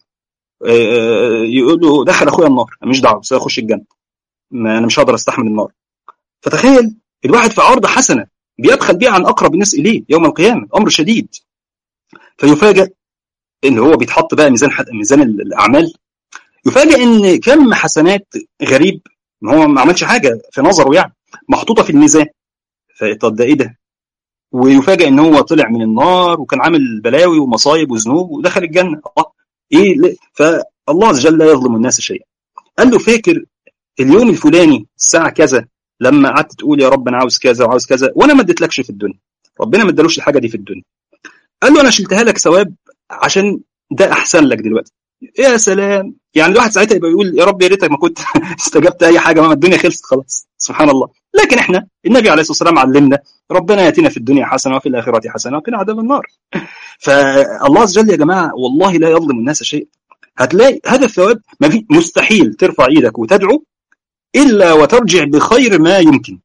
يقول له دخل اخويا النار مش دعوه بس اخش الجنه ما انا مش هقدر استحمل النار فتخيل الواحد في عرض حسنه بيبخل بيها عن اقرب الناس اليه يوم القيامه امر شديد فيفاجئ ان هو بيتحط بقى ميزان ميزان الاعمال يفاجئ ان كم حسنات غريب ما هو ما عملش حاجه في نظره يعني محطوطه في الميزان فطب ده ايه ده ويفاجئ ان هو طلع من النار وكان عامل بلاوي ومصايب وذنوب ودخل الجنه الله ايه فالله عز وجل لا يظلم الناس شيئا قال له فاكر اليوم الفلاني الساعه كذا لما قعدت تقول يا رب انا عاوز كذا وعاوز كذا وانا ما اديتلكش في الدنيا ربنا ما ادالوش الحاجه دي في الدنيا قال له انا شلتها لك ثواب عشان ده احسن لك دلوقتي يا سلام يعني الواحد ساعتها يبقى يقول يا رب يا ريتك ما كنت استجبت اي حاجه ما الدنيا خلصت خلاص سبحان الله لكن احنا النبي عليه الصلاه والسلام علمنا ربنا ياتينا في الدنيا حسنه وفي الاخره حسنه وقنا عذاب النار فالله عز وجل يا جماعه والله لا يظلم الناس شيء هتلاقي هذا الثواب ما في مستحيل ترفع ايدك وتدعو الا وترجع بخير ما يمكن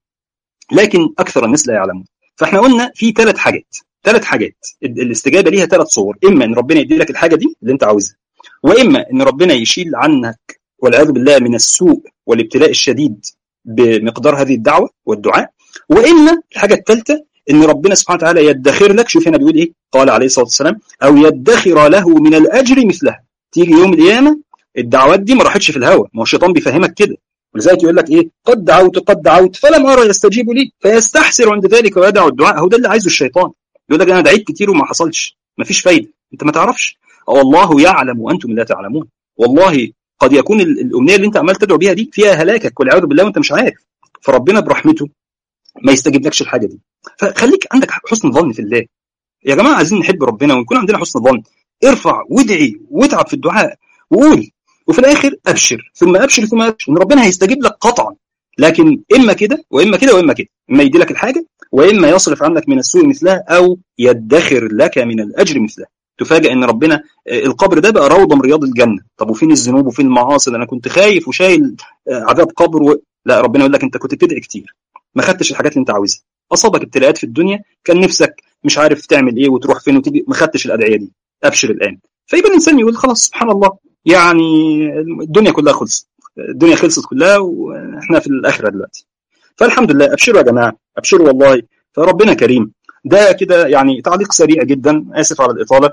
لكن اكثر الناس لا يعلمون فاحنا قلنا في ثلاث حاجات ثلاث حاجات الاستجابه ليها ثلاث صور اما ان ربنا يدي لك الحاجه دي اللي انت عاوزها واما ان ربنا يشيل عنك والعياذ بالله من السوء والابتلاء الشديد بمقدار هذه الدعوه والدعاء واما الحاجه الثالثه ان ربنا سبحانه وتعالى يدخر لك شوف هنا بيقول ايه قال عليه الصلاه والسلام او يدخر له من الاجر مثلها تيجي يوم القيامه الدعوات دي ما راحتش في الهواء ما هو الشيطان بيفهمك كده ولذلك يقول لك ايه قد دعوت قد دعوت فلم ارى يستجيب لي فيستحسر عند ذلك ويدعو الدعاء هو ده اللي عايزه الشيطان يقول لك انا دعيت كتير وما حصلش ما فيش فايده انت ما تعرفش والله يعلم وانتم لا تعلمون والله قد يكون الامنيه اللي انت عمال تدعو بيها دي فيها هلاكك والعياذ بالله وانت مش عارف فربنا برحمته ما يستجيبلكش الحاجه دي فخليك عندك حسن ظن في الله يا جماعه عايزين نحب ربنا ويكون عندنا حسن ظن ارفع وادعي واتعب في الدعاء وقول وفي الاخر ابشر ثم ابشر ثم ابشر ان ربنا هيستجيب لك قطعا لكن اما كده واما كده واما كده اما يدي لك الحاجه واما يصرف عنك من السوء مثلها او يدخر لك من الاجر مثلها تفاجئ ان ربنا القبر ده بقى روضه من رياض الجنه طب وفين الذنوب وفين المعاصي انا كنت خايف وشايل عذاب قبر و... لا ربنا يقول لك انت كنت بتدعي كتير ما خدتش الحاجات اللي انت عاوزها اصابك ابتلاءات في الدنيا كان نفسك مش عارف تعمل ايه وتروح فين وتيجي ما خدتش الادعيه دي ابشر الان فيبقى الانسان يقول خلاص سبحان الله يعني الدنيا كلها خلصت الدنيا خلصت كلها واحنا في الاخره دلوقتي فالحمد لله ابشروا يا جماعه ابشروا والله فربنا كريم ده كده يعني تعليق سريع جدا اسف على الاطاله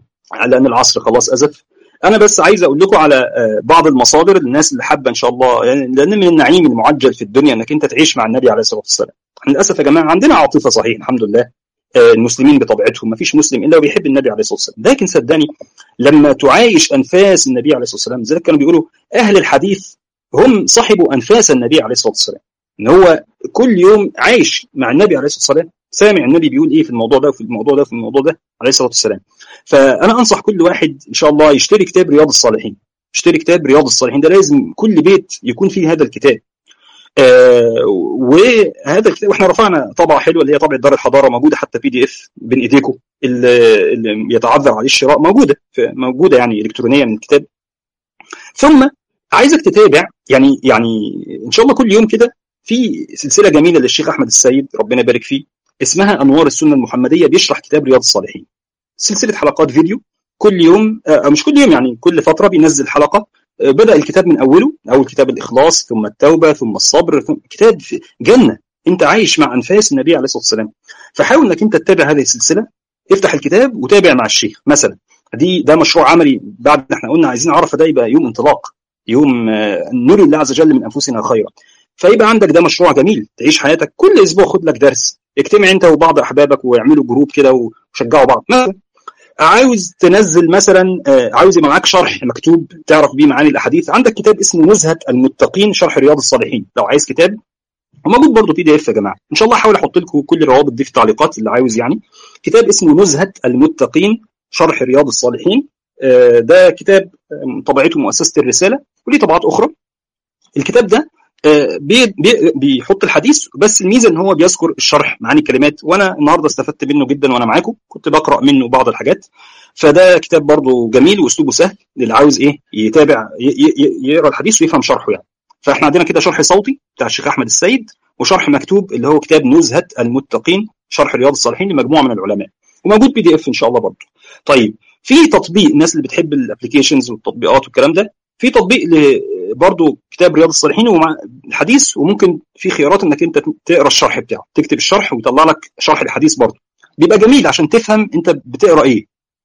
لان العصر خلاص ازف انا بس عايز اقول لكم على بعض المصادر للناس اللي حابه ان شاء الله يعني لان من النعيم المعجل في الدنيا انك انت تعيش مع النبي عليه الصلاه والسلام للاسف يا جماعه عندنا عاطفه صحيح الحمد لله المسلمين بطبيعتهم ما فيش مسلم الا وبيحب النبي عليه الصلاه والسلام لكن صدقني لما تعايش انفاس النبي عليه الصلاه والسلام زي كانوا بيقولوا اهل الحديث هم صاحبوا انفاس النبي عليه الصلاه والسلام ان هو كل يوم عايش مع النبي عليه الصلاه والسلام سامع النبي بيقول ايه في الموضوع ده وفي الموضوع ده وفي الموضوع ده عليه الصلاه والسلام فانا انصح كل واحد ان شاء الله يشتري كتاب رياض الصالحين يشتري كتاب رياض الصالحين ده لازم كل بيت يكون فيه هذا الكتاب آه وهذا الكتاب واحنا رفعنا طبعه حلوه اللي هي طبعه دار الحضاره موجوده حتى بي دي اف بين ايديكم اللي, اللي يتعذر عليه الشراء موجوده موجوده يعني الكترونيا من الكتاب ثم عايزك تتابع يعني يعني ان شاء الله كل يوم كده في سلسله جميله للشيخ احمد السيد ربنا يبارك فيه اسمها انوار السنه المحمديه بيشرح كتاب رياض الصالحين سلسله حلقات فيديو كل يوم آه مش كل يوم يعني كل فتره بينزل حلقه آه بدا الكتاب من اوله اول كتاب الاخلاص ثم التوبه ثم الصبر ثم كتاب جنه انت عايش مع انفاس النبي عليه الصلاه والسلام فحاول انك انت تتابع هذه السلسله افتح الكتاب وتابع مع الشيخ مثلا دي ده مشروع عملي بعد احنا قلنا عايزين عرفه ده يبقى يوم انطلاق يوم آه نري الله عز وجل من انفسنا خيرا فيبقى عندك ده مشروع جميل تعيش حياتك كل اسبوع خد لك درس اجتمع انت وبعض احبابك واعملوا جروب كده وشجعوا بعض مثلا عاوز تنزل مثلا عاوز يبقى معاك شرح مكتوب تعرف بيه معاني الاحاديث عندك كتاب اسمه نزهه المتقين شرح رياض الصالحين لو عايز كتاب وموجود برضه بي دي اف يا جماعه ان شاء الله هحاول احط لكم كل الروابط دي في التعليقات اللي عاوز يعني كتاب اسمه نزهه المتقين شرح رياض الصالحين ده كتاب طبعته مؤسسه الرساله وليه طبعات اخرى الكتاب ده بي بي بيحط الحديث بس الميزه ان هو بيذكر الشرح معاني الكلمات وانا النهارده استفدت منه جدا وانا معاكم كنت بقرا منه بعض الحاجات فده كتاب برضه جميل واسلوبه سهل للي عاوز ايه يتابع يقرا الحديث ويفهم شرحه يعني فاحنا عندنا كده شرح صوتي بتاع الشيخ احمد السيد وشرح مكتوب اللي هو كتاب نزهه المتقين شرح رياض الصالحين لمجموعه من العلماء وموجود بي دي اف ان شاء الله برضه طيب في تطبيق الناس اللي بتحب الابلكيشنز والتطبيقات والكلام ده في تطبيق برضه كتاب رياض الصالحين ومع الحديث وممكن في خيارات انك انت تقرا الشرح بتاعه تكتب الشرح ويطلع لك شرح الحديث برضه بيبقى جميل عشان تفهم انت بتقرا ايه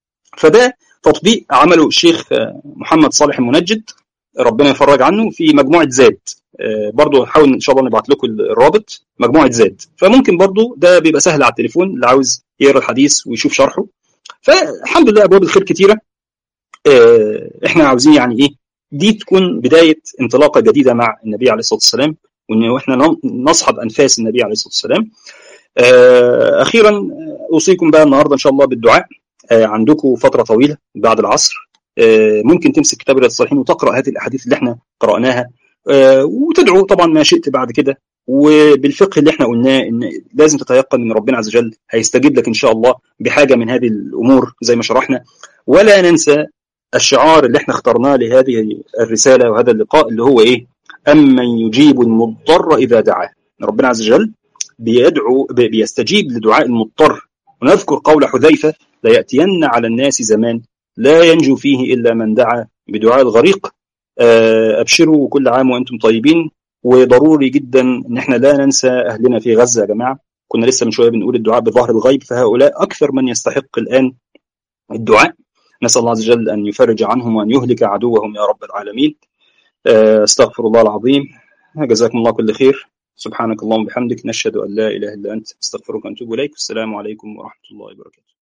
فده تطبيق عمله الشيخ محمد صالح المنجد ربنا يفرج عنه في مجموعه زاد برضه نحاول ان شاء الله نبعت لكم الرابط مجموعه زاد فممكن برضه ده بيبقى سهل على التليفون اللي عاوز يقرا الحديث ويشوف شرحه فالحمد لله ابواب الخير كتيره احنا عاوزين يعني ايه دي تكون بدايه انطلاقه جديده مع النبي عليه الصلاه والسلام وان احنا نصحب انفاس النبي عليه الصلاه والسلام اخيرا اوصيكم بقى النهارده ان شاء الله بالدعاء عندكم فتره طويله بعد العصر ممكن تمسك كتاب رياض الصالحين وتقرا هذه الاحاديث اللي احنا قراناها وتدعو طبعا ما شئت بعد كده وبالفقه اللي احنا قلناه ان لازم تتيقن ان ربنا عز وجل هيستجيب لك ان شاء الله بحاجه من هذه الامور زي ما شرحنا ولا ننسى الشعار اللي احنا اخترناه لهذه الرساله وهذا اللقاء اللي هو ايه؟ امن يجيب المضطر اذا دعاه ربنا عز وجل بيدعو بيستجيب لدعاء المضطر ونذكر قول حذيفه لياتين على الناس زمان لا ينجو فيه الا من دعا بدعاء الغريق ابشروا وكل عام وانتم طيبين وضروري جدا ان احنا لا ننسى اهلنا في غزه يا جماعه كنا لسه من شويه بنقول الدعاء بظهر الغيب فهؤلاء اكثر من يستحق الان الدعاء نسال الله عز وجل ان يفرج عنهم وان يهلك عدوهم يا رب العالمين استغفر الله العظيم جزاكم الله كل خير سبحانك اللهم وبحمدك نشهد ان لا اله الا انت استغفرك ونتوب اليك السلام عليكم ورحمه الله وبركاته